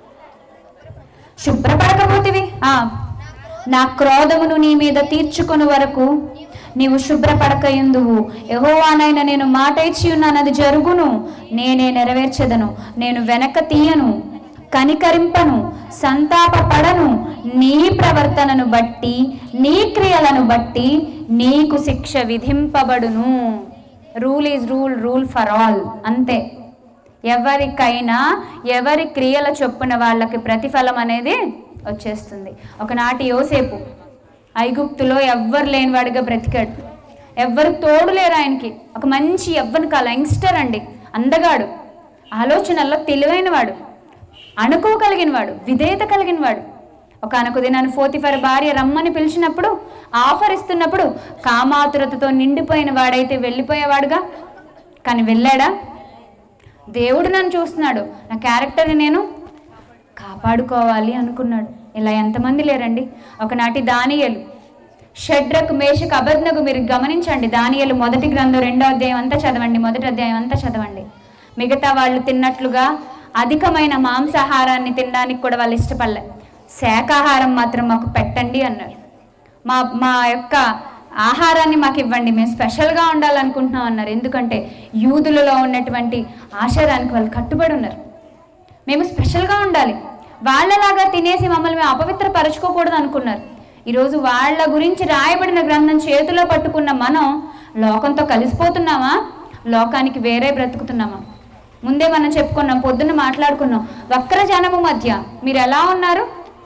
శుభ్రపడకపోతివి ఆ, నా క్రోధమును నీ మీద తీర్చుకొని వరకు నీవు శుభ్రపడకయుందువు యెహోవానైన నేను మాట ఇచ్చి ఉన్నాను అది జరుగును నేనే నెరవేర్చెదను నేను వెనక తీయను కనికరింపను సంతాపపడను నీ ప్రవర్తనను బట్టి నీ క్రియలను బట్టి నీకు శిక్ష విధింపబడును rule is rule rule for all అంతే ఎవరికైనా ఎవరి క్రియల చొప్పున వాళ్ళకి ప్రతిఫలం అనేది వచ్చేస్తుంది ఒకనాటి యోసేపు ఐగుప్తులో ఎవ్వరు లేనివాడిగా బ్రతికాడు ఎవ్వరు తోడు లేరు ఆయనకి ఒక మంచి ఎవ్వని కాల యంగ్స్టర్ అండి అందగాడు ఆలోచనల్లో తెలివైనవాడు అనుకోగలిగినవాడు విధేయత కలిగినవాడు ఒక అనకు దినాన్ని ఫోతిఫర్ భార్య రమ్మని పిలిచినప్పుడు ఆఫర్ ఇస్తున్నప్పుడు కామాతురతతో నిండిపోయిన వాడైతే వెళ్ళిపోయేవాడుగా కానీ వెళ్ళాడా దేవుడు నన్ను చూస్తున్నాడు నా క్యారెక్టర్ని నేను కాపాడుకోవాలి అనుకున్నాడు ఇలా ఎంతమంది లేరండి ఒకనాటి దానియలు షడ్రకు మేషకు అబద్నకు మీరు గమనించండి దానియలు మొదటి గ్రంథం రెండో అధ్యాయం అంతా చదవండి మొదటి అధ్యాయం అంతా చదవండి మిగతా వాళ్ళు తిన్నట్లుగా అధికమైన మాంసాహారాన్ని తినడానికి కూడా వాళ్ళు ఇష్టపడలే శాకాహారం మాత్రం మాకు పెట్టండి అన్నారు మా మా యొక్క ఆహారాన్ని మాకు ఇవ్వండి మేము స్పెషల్గా ఉండాలనుకుంటున్నాం అన్నారు ఎందుకంటే యూదులలో ఉన్నటువంటి ఆచారానికి వాళ్ళు కట్టుబడి ఉన్నారు మేము స్పెషల్గా ఉండాలి వాళ్ళలాగా తినేసి మమ్మల్ని మేము అపవిత్రపరచుకోకూడదు అనుకున్నారు ఈరోజు వాళ్ళ గురించి రాయబడిన గ్రంథం చేతిలో పట్టుకున్న మనం లోకంతో కలిసిపోతున్నామా లోకానికి వేరే బ్రతుకుతున్నామా ముందే మనం చెప్పుకున్నాం పొద్దున్న మాట్లాడుకున్నాం వక్ర జనము మధ్య మీరు ఎలా ఉన్నారు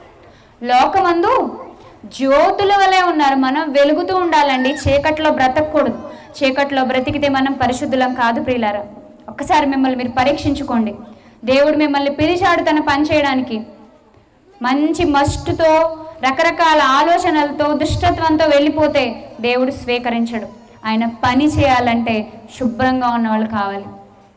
లోకమందు జ్యోతుల వలె ఉన్నారు మనం వెలుగుతూ ఉండాలండి చీకట్లో బ్రతకూడదు చీకట్లో బ్రతికితే మనం పరిశుద్ధులం కాదు ప్రియులారా ఒక్కసారి మిమ్మల్ని మీరు పరీక్షించుకోండి దేవుడు మిమ్మల్ని పిలిచాడు తన పని చేయడానికి మంచి మస్టుతో రకరకాల ఆలోచనలతో దుష్టత్వంతో వెళ్ళిపోతే దేవుడు స్వీకరించడు ఆయన పని చేయాలంటే శుభ్రంగా ఉన్న వాళ్ళు కావాలి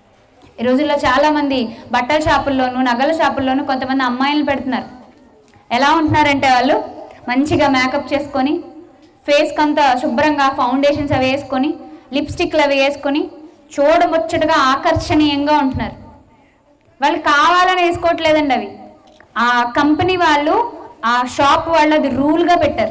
ఈ రోజుల్లో చాలామంది బట్టల షాపుల్లోనూ నగల షాపుల్లోనూ కొంతమంది అమ్మాయిలను పెడుతున్నారు ఎలా ఉంటున్నారంటే వాళ్ళు మంచిగా మేకప్ చేసుకొని ఫేస్కి అంతా శుభ్రంగా ఫౌండేషన్స్ అవి వేసుకొని లిప్స్టిక్లు అవి వేసుకొని చూడముచ్చటగా ఆకర్షణీయంగా ఉంటున్నారు వాళ్ళు కావాలని వేసుకోవట్లేదండి అవి ఆ కంపెనీ వాళ్ళు ఆ షాప్ వాళ్ళు అది రూల్గా పెట్టారు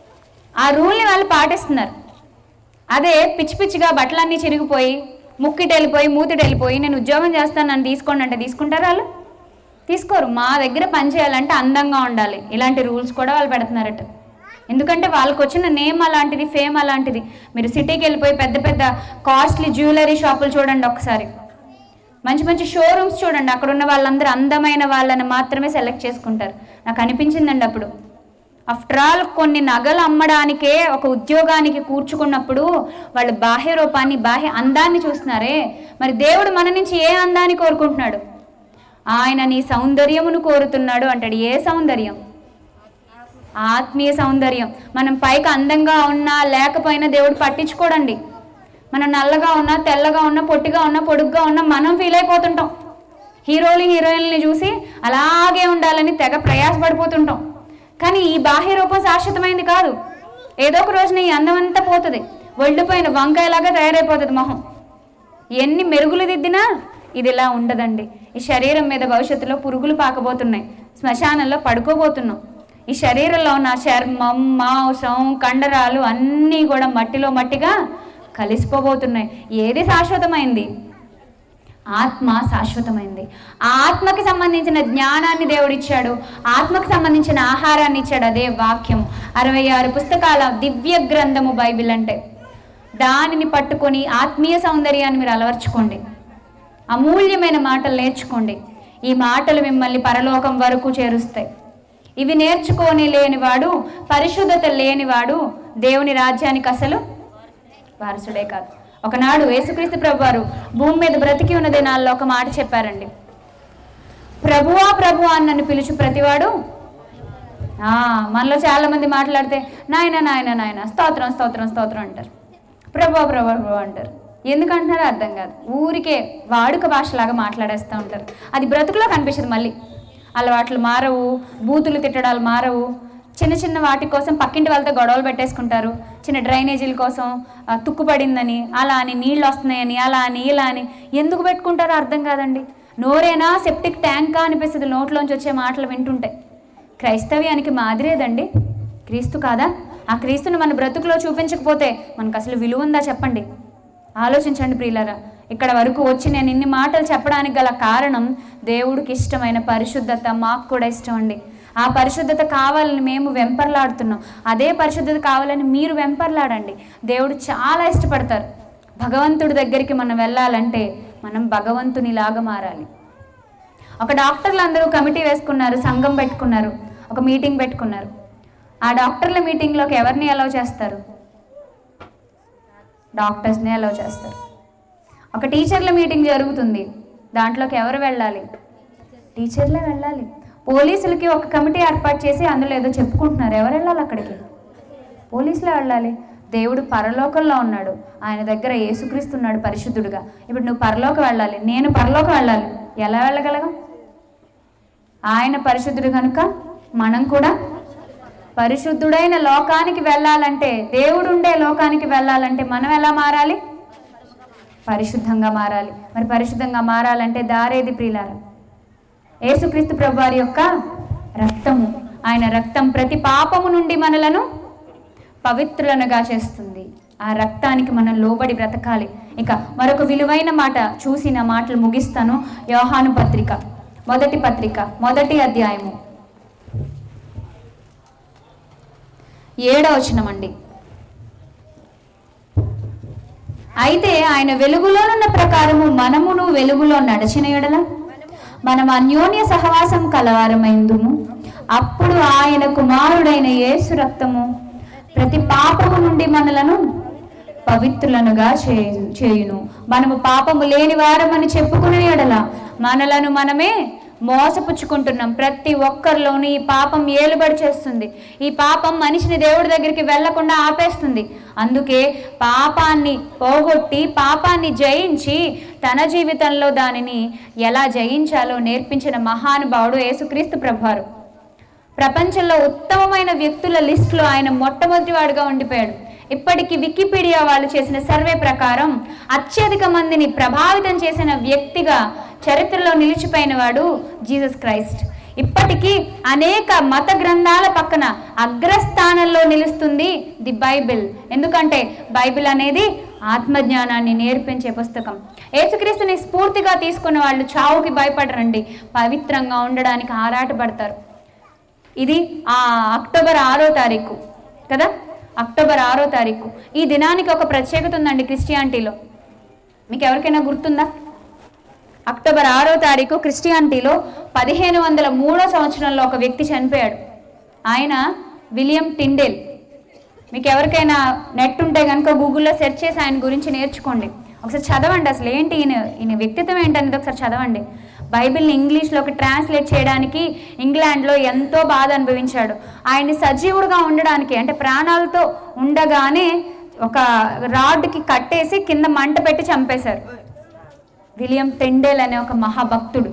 ఆ రూల్ని వాళ్ళు పాటిస్తున్నారు అదే పిచ్చి పిచ్చిగా బట్టలన్నీ చిరిగిపోయి ముక్కిటి వెళ్ళిపోయి మూతిటి వెళ్ళిపోయి నేను ఉద్యోగం చేస్తాను నన్ను తీసుకోండి అంటే తీసుకుంటారా వాళ్ళు తీసుకోరు మా దగ్గర పని చేయాలంటే అందంగా ఉండాలి ఇలాంటి రూల్స్ కూడా వాళ్ళు పెడుతున్నారట ఎందుకంటే వాళ్ళకి వచ్చిన నేమ్ అలాంటిది ఫేమ్ అలాంటిది మీరు సిటీకి వెళ్ళిపోయి పెద్ద పెద్ద కాస్ట్లీ జ్యువెలరీ షాపులు చూడండి ఒకసారి మంచి మంచి షోరూమ్స్ చూడండి అక్కడ ఉన్న వాళ్ళందరూ అందమైన వాళ్ళని మాత్రమే సెలెక్ట్ చేసుకుంటారు నాకు అనిపించిందండి అప్పుడు ఆఫ్టర్ ఆల్ కొన్ని నగలు అమ్మడానికే ఒక ఉద్యోగానికి కూర్చుకున్నప్పుడు వాళ్ళు బాహ్య రూపాన్ని బాహ్య అందాన్ని చూస్తున్నారే మరి దేవుడు మన నుంచి ఏ అందాన్ని కోరుకుంటున్నాడు ఆయన నీ సౌందర్యమును కోరుతున్నాడు అంటాడు ఏ సౌందర్యం ఆత్మీయ సౌందర్యం మనం పైకి అందంగా ఉన్నా లేకపోయినా దేవుడు పట్టించుకోడండి మనం నల్లగా ఉన్నా తెల్లగా ఉన్నా పొట్టిగా ఉన్నా పొడుగ్గా ఉన్నా మనం ఫీల్ అయిపోతుంటాం హీరోలు హీరోయిన్లని చూసి అలాగే ఉండాలని తెగ ప్రయాసపడిపోతుంటాం కానీ ఈ బాహ్య రూపం శాశ్వతమైంది కాదు ఏదో ఒక రోజున ఈ అందం అంతా పోతుంది ఒళ్ళిపోయిన వంకాయలాగా తయారైపోతుంది మొహం ఎన్ని మెరుగులు దిద్దినా ఇది ఇలా ఉండదండి ఈ శరీరం మీద భవిష్యత్తులో పురుగులు పాకబోతున్నాయి శ్మశానంలో పడుకోబోతున్నాం ఈ శరీరంలో ఉన్న చర్మం మాంసం కండరాలు అన్నీ కూడా మట్టిలో మట్టిగా కలిసిపోబోతున్నాయి ఏది శాశ్వతమైంది ఆత్మ శాశ్వతమైంది ఆ ఆత్మకి సంబంధించిన జ్ఞానాన్ని దేవుడిచ్చాడు ఆత్మకి సంబంధించిన ఆహారాన్ని ఇచ్చాడు అదే వాక్యం అరవై ఆరు పుస్తకాల దివ్య గ్రంథము బైబిల్ అంటే దానిని పట్టుకొని ఆత్మీయ సౌందర్యాన్ని మీరు అలవర్చుకోండి అమూల్యమైన మాటలు నేర్చుకోండి ఈ మాటలు మిమ్మల్ని పరలోకం వరకు చేరుస్తాయి ఇవి నేర్చుకొని లేనివాడు పరిశుద్ధత లేనివాడు దేవుని రాజ్యానికి అసలు వారసుడే కాదు ఒకనాడు యేసుక్రీస్తు ప్రభు వారు భూమి మీద బ్రతికి ఉన్న దినాల్లో ఒక మాట చెప్పారండి ప్రభువా ప్రభు అని నన్ను పిలుచు ప్రతివాడు ఆ, మనలో చాలా మంది మాట్లాడితే నాయన నాయన నాయన స్తోత్రం స్తోత్రం స్తోత్రం అంటారు ప్రభు ప్రభు ప్రభు అంటారు ఎందుకంటున్నారో అర్థం కాదు ఊరికే వాడుక భాషలాగా మాట్లాడేస్తూ ఉంటారు అది బ్రతుకులో కనిపించదు మళ్ళీ అలవాట్లు మారవు బూతులు తిట్టడాలు మారవు చిన్న చిన్న వాటి కోసం పక్కింటి వాళ్ళతో గొడవలు పెట్టేసుకుంటారు చిన్న డ్రైనేజీల కోసం ఆ, తుక్కు పడిందని అలా అని నీళ్ళు వస్తున్నాయని అలా అని ఇలా అని ఎందుకు పెట్టుకుంటారో అర్థం కాదండి నోరేనా సెప్టిక్ ట్యాంకా అనిపిస్తుంది నోట్లోంచి వచ్చే మాటలు వింటుంటే క్రైస్తవ్యానికి మాదిరేదండి క్రీస్తు కాదా ఆ క్రీస్తుని మన బ్రతుకులో చూపించకపోతే మనకు అసలు విలువ ఉందా చెప్పండి ఆలోచించండి ప్రియులరా ఇక్కడ వరకు వచ్చి నేను ఇన్ని మాటలు చెప్పడానికి గల కారణం దేవుడికి ఇష్టమైన పరిశుద్ధత మాకు కూడా ఇష్టం అండి ఆ పరిశుద్ధత కావాలని మేము వెంపర్లాడుతున్నాం అదే పరిశుద్ధత కావాలని మీరు వెంపర్లాడండి దేవుడు చాలా ఇష్టపడతారు భగవంతుడి దగ్గరికి మనం వెళ్ళాలంటే మనం భగవంతునిలాగా మారాలి ఒక డాక్టర్లు అందరూ కమిటీ వేసుకున్నారు సంఘం పెట్టుకున్నారు ఒక మీటింగ్ పెట్టుకున్నారు ఆ డాక్టర్ల మీటింగ్లోకి ఎవరిని అలౌ చేస్తారు డాక్టర్స్ని అలౌ చేస్తారు ఒక టీచర్ల మీటింగ్ జరుగుతుంది దాంట్లోకి ఎవరు వెళ్ళాలి టీచర్లే వెళ్ళాలి పోలీసులకి ఒక కమిటీ ఏర్పాటు చేసి అందులో ఏదో చెప్పుకుంటున్నారు ఎవరు వెళ్ళాలి అక్కడికి పోలీసులే వెళ్ళాలి దేవుడు పరలోకంలో ఉన్నాడు ఆయన దగ్గర యేసుక్రీస్తున్నాడు పరిశుద్ధుడుగా ఇప్పుడు నువ్వు పరలోకి వెళ్ళాలి నేను పరలోకి వెళ్ళాలి ఎలా వెళ్ళగలగం ఆయన పరిశుద్ధుడు కనుక మనం కూడా పరిశుద్ధుడైన లోకానికి వెళ్ళాలంటే దేవుడు ఉండే లోకానికి వెళ్ళాలంటే మనం ఎలా మారాలి పరిశుద్ధంగా మారాలి మరి పరిశుద్ధంగా మారాలంటే దారేది ప్రియులారా యేసుక్రీస్తు ప్రభు వారి యొక్క రక్తము ఆయన రక్తం ప్రతి పాపము నుండి మనలను పవిత్రులనుగా చేస్తుంది ఆ రక్తానికి మనం లోబడి బ్రతకాలి ఇక మరొక విలువైన మాట చూసి నా మాటలు ముగిస్తాను యోహాను పత్రిక మొదటి పత్రిక మొదటి అధ్యాయము ఏడో వచనమండి అయితే ఆయన వెలుగులోనున్న ప్రకారము మనమును వెలుగులో నడిచిన ఎడల మనం అన్యోన్య సహవాసం కలవారమైందుము అప్పుడు ఆయన కుమారుడైన యేసు రక్తము ప్రతి పాపము నుండి మనలను పవిత్రులనుగా చేయు చేయును మనము పాపము లేని వారమని చెప్పుకునే ఎడల మనలను మనమే మోసపుచ్చుకుంటున్నాం ప్రతి ఒక్కరిలోనూ ఈ పాపం ఏలుబడి చేస్తుంది ఈ పాపం మనిషిని దేవుడి దగ్గరికి వెళ్లకుండా ఆపేస్తుంది అందుకే పాపాన్ని పోగొట్టి పాపాన్ని జయించి తన జీవితంలో దానిని ఎలా జయించాలో నేర్పించిన మహానుభావుడు యేసుక్రీస్తు ప్రభువారు ప్రపంచంలో ఉత్తమమైన వ్యక్తుల లిస్టులో ఆయన మొట్టమొదటివాడుగా ఉండిపోయాడు ఇప్పటికి వికీపీడియా వాళ్ళు చేసిన సర్వే ప్రకారం అత్యధిక మందిని ప్రభావితం చేసిన వ్యక్తిగా చరిత్రలో నిలిచిపోయిన వాడు జీసస్ క్రైస్ట్ ఇప్పటికీ అనేక మత గ్రంథాల పక్కన అగ్రస్థానంలో నిలుస్తుంది ది బైబిల్ ఎందుకంటే బైబిల్ అనేది ఆత్మజ్ఞానాన్ని నేర్పించే పుస్తకం యేసుక్రీస్తుని స్ఫూర్తిగా తీసుకున్న వాళ్ళు చావుకి భయపడరండి పవిత్రంగా ఉండడానికి ఆరాటపడతారు ఇది ఆ అక్టోబర్ ఆరో తారీఖు కదా అక్టోబర్ ఆరో తారీఖు ఈ దినానికి ఒక ప్రత్యేకత ఉందండి క్రిస్టియానిటీలో మీకు ఎవరికైనా గుర్తుందా అక్టోబర్ ఆరో తారీఖు క్రిస్టియానిటీలో పదిహేను వందల మూడో సంవత్సరంలో ఒక వ్యక్తి చనిపోయాడు ఆయన విలియం టిండేల్ మీకు ఎవరికైనా నెట్ ఉంటే కనుక గూగుల్లో సెర్చ్ చేసి ఆయన గురించి నేర్చుకోండి ఒకసారి చదవండి అసలు ఏంటి ఈయన ఈయన వ్యక్తిత్వం ఏంటనేది ఒకసారి చదవండి బైబిల్ని ఇంగ్లీష్లోకి ట్రాన్స్లేట్ చేయడానికి ఇంగ్లాండ్లో ఎంతో బాధ అనుభవించాడు ఆయన్ని సజీవుడుగా ఉండడానికి అంటే ప్రాణాలతో ఉండగానే ఒక రాడ్కి కట్టేసి కింద మంట పెట్టి చంపేశారు విలియం టెండేల్ అనే ఒక మహాభక్తుడు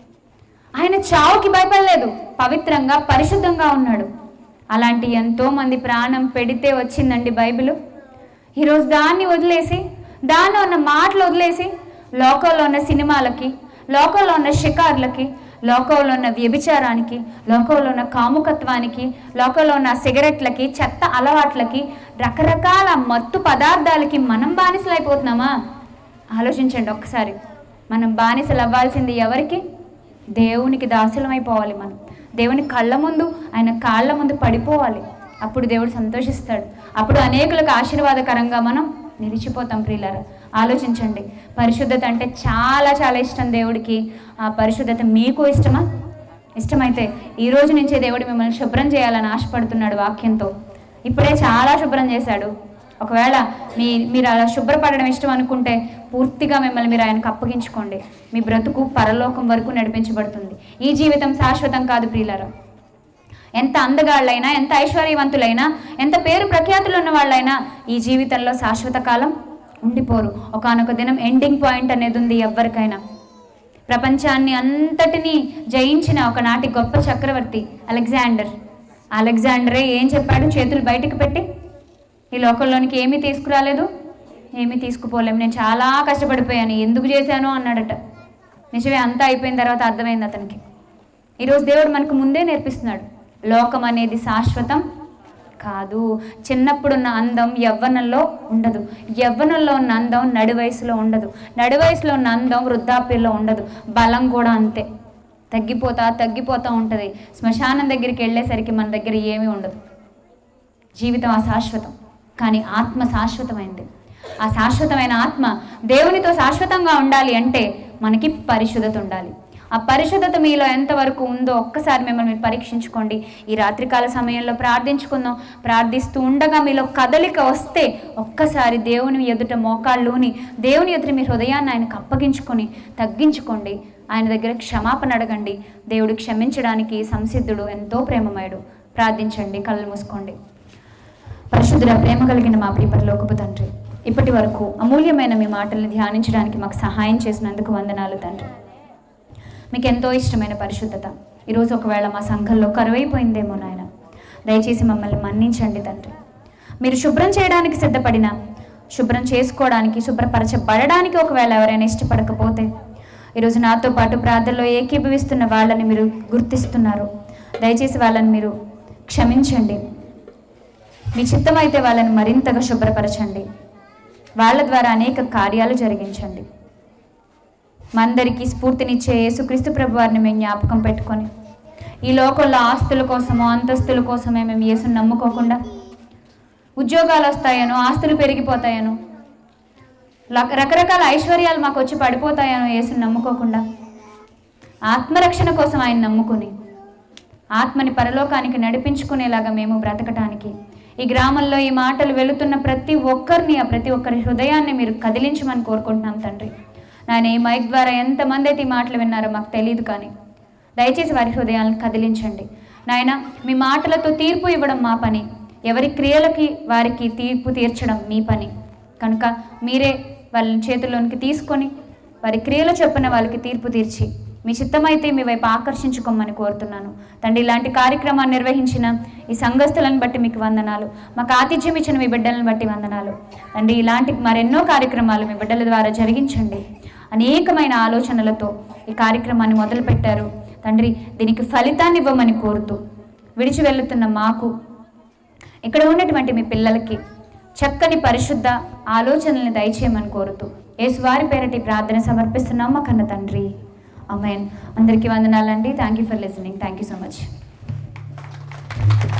ఆయన చావుకి భయపడలేదు పవిత్రంగా పరిశుద్ధంగా ఉన్నాడు అలాంటి ఎంతో మంది ప్రాణం పెడితే వచ్చిందండి బైబిల్ ఈరోజు దాన్ని వదిలేసి దానిలో ఉన్న మాటలు వదిలేసి లోకంలో ఉన్న సినిమాలకి లోకంలో ఉన్న షికార్లకి లోకంలో ఉన్న వ్యభిచారానికి లోకంలో ఉన్న కాముకత్వానికి లోకంలో ఉన్న సిగరెట్లకి చెత్త అలవాట్లకి రకరకాల మత్తు పదార్థాలకి మనం బానిసలైపోతున్నామా ఆలోచించండి ఒక్కసారి మనం బానిసలు అవ్వాల్సింది ఎవరికి దేవునికి దాసులమైపోవాలి మనం దేవుని కళ్ళ ముందు ఆయన కాళ్ళ ముందు పడిపోవాలి అప్పుడు దేవుడు సంతోషిస్తాడు అప్పుడు అనేకులకు ఆశీర్వాదకరంగా మనం నిలిచిపోతాం ప్రియులారా ఆలోచించండి పరిశుద్ధత అంటే చాలా చాలా ఇష్టం దేవుడికి ఆ పరిశుద్ధత మీకు ఇష్టమా ఇష్టమైతే ఈ రోజు నుంచే దేవుడు మిమ్మల్ని శుభ్రం చేయాలని ఆశపడుతున్నాడు వాక్యంతో ఇప్పుడే చాలా శుభ్రం చేశాడు ఒకవేళ మీ మీరు అలా శుభ్రపడడం ఇష్టం అనుకుంటే పూర్తిగా మిమ్మల్ని మీరు ఆయనకు అప్పగించుకోండి మీ బ్రతుకు పరలోకం వరకు నడిపించబడుతుంది ఈ జీవితం శాశ్వతం కాదు ప్రియులరా ఎంత అందగాళ్ళైనా ఎంత ఐశ్వర్యవంతులైనా ఎంత పేరు ప్రఖ్యాతులు ఉన్న వాళ్ళైనా ఈ జీవితంలో శాశ్వత కాలం ఉండిపోరు ఒకానొక దినం ఎండింగ్ పాయింట్ అనేది ఉంది ఎవరికైనా ప్రపంచాన్ని అంతటినీ జయించిన ఒకనాటి గొప్ప చక్రవర్తి అలెగ్జాండర్ అలెగ్జాండరే ఏం చెప్పాడు చేతులు బయటకు పెట్టి ఈ లోకంలోనికి ఏమీ తీసుకురాలేదు ఏమీ తీసుకుపోలేము నేను చాలా కష్టపడిపోయాను ఎందుకు చేశాను అన్నాడట నిజమే అంతా అయిపోయిన తర్వాత అర్థమైంది అతనికి ఈరోజు దేవుడు మనకు ముందే నేర్పిస్తున్నాడు లోకం అనేది శాశ్వతం కాదు చిన్నప్పుడున్న అందం యవ్వనంలో ఉండదు యవ్వనంలో ఉన్న అందం నడి వయసులో ఉండదు నడి వయసులో ఉన్న అందం వృద్ధాప్యంలో ఉండదు బలం కూడా అంతే తగ్గిపోతా తగ్గిపోతూ ఉంటుంది శ్మశానం దగ్గరికి వెళ్ళేసరికి మన దగ్గర ఏమీ ఉండదు జీవితం అశాశ్వతం కానీ ఆత్మ శాశ్వతమైంది ఆ శాశ్వతమైన ఆత్మ దేవునితో శాశ్వతంగా ఉండాలి అంటే మనకి పరిశుద్ధత ఉండాలి ఆ పరిశుద్ధత మీలో ఎంతవరకు ఉందో ఒక్కసారి మిమ్మల్ని మీరు పరీక్షించుకోండి ఈ రాత్రికాల సమయంలో ప్రార్థించుకుందాం ప్రార్థిస్తూ ఉండగా మీలో కదలిక వస్తే ఒక్కసారి దేవుని ఎదుట మోకాళ్ళుని దేవుని ఎదుట మీ హృదయాన్ని ఆయనకు అప్పగించుకొని తగ్గించుకోండి ఆయన దగ్గర క్షమాపణ అడగండి దేవుడు క్షమించడానికి సంసిద్ధుడు ఎంతో ప్రేమమయుడు ప్రార్థించండి కళ్ళు మూసుకోండి పరిశుద్ధుల ప్రేమ కలిగిన మా ప్రియ పరలోకపు తండ్రి ఇప్పటి వరకు అమూల్యమైన మీ మాటల్ని ధ్యానించడానికి మాకు సహాయం చేసినందుకు వందనాలు తండ్రి మీకు ఎంతో ఇష్టమైన పరిశుద్ధత ఈరోజు ఒకవేళ మా సంఘంలో కరువైపోయిందేమో నాయన దయచేసి మమ్మల్ని మన్నించండి తండ్రి మీరు శుభ్రం చేయడానికి సిద్ధపడిన శుభ్రం చేసుకోవడానికి శుభ్రపరచబడడానికి ఒకవేళ ఎవరైనా ఇష్టపడకపోతే ఈరోజు నాతో పాటు ప్రార్థనలో ఏకీభవిస్తున్న వాళ్ళని మీరు గుర్తిస్తున్నారు దయచేసి వాళ్ళని మీరు క్షమించండి మీ చిత్తమైతే వాళ్ళని మరింతగా శుభ్రపరచండి వాళ్ళ ద్వారా అనేక కార్యాలు జరిగించండి మందరికి స్ఫూర్తినిచ్చే యేసుక్రీస్తు ప్రభు వారిని మేము జ్ఞాపకం పెట్టుకొని ఈ లోకంలో ఆస్తుల కోసమో అంతస్తుల కోసమే మేము యేసుని నమ్ముకోకుండా ఉద్యోగాలు వస్తాయనో ఆస్తులు పెరిగిపోతాయనో లక- రకరకాల ఐశ్వర్యాలు మాకు వచ్చి పడిపోతాయనో యేసుని నమ్ముకోకుండా ఆత్మరక్షణ కోసం ఆయన నమ్ముకుని ఆత్మని పరలోకానికి నడిపించుకునేలాగా మేము బ్రతకటానికి ఈ గ్రామంలో ఈ మాటలు వెళుతున్న ప్రతి ఒక్కరిని ఆ ప్రతి ఒక్కరి హృదయాన్ని మీరు కదిలించమని కోరుకుంటున్నాం తండ్రి నాయన ఈ మైక్ ద్వారా ఎంతమంది అయితే ఈ మాటలు విన్నారో మాకు తెలియదు కానీ దయచేసి వారి హృదయాలను కదిలించండి నాయన మీ మాటలతో తీర్పు ఇవ్వడం మా పని ఎవరి క్రియలకి వారికి తీర్పు తీర్చడం మీ పని కనుక మీరే వాళ్ళని చేతుల్లోనికి తీసుకొని వారి క్రియలు చొప్పున వాళ్ళకి తీర్పు తీర్చి మీ చిత్తమైతే మీ వైపు ఆకర్షించుకోమని కోరుతున్నాను తండ్రి ఇలాంటి కార్యక్రమాన్ని నిర్వహించిన ఈ సంఘస్థులను బట్టి మీకు వందనాలు మాకు ఆతిథ్యం ఇచ్చిన మీ బిడ్డలను బట్టి వందనాలు తండ్రి ఇలాంటి మరెన్నో కార్యక్రమాలు మీ బిడ్డల ద్వారా జరిగించండి అనేకమైన ఆలోచనలతో ఈ కార్యక్రమాన్ని మొదలుపెట్టారు తండ్రి దీనికి ఫలితాన్ని ఇవ్వమని కోరుతూ విడిచి వెళ్తున్న మాకు ఇక్కడ ఉన్నటువంటి మీ పిల్లలకి చక్కని పరిశుద్ధ ఆలోచనల్ని దయచేయమని కోరుతూ యేసువారి పేరటి ప్రార్థన సమర్పిస్తున్నాం మా కన్న తండ్రి అమ్మాయి అందరికీ వందనాలండి thank you for listening thank you so much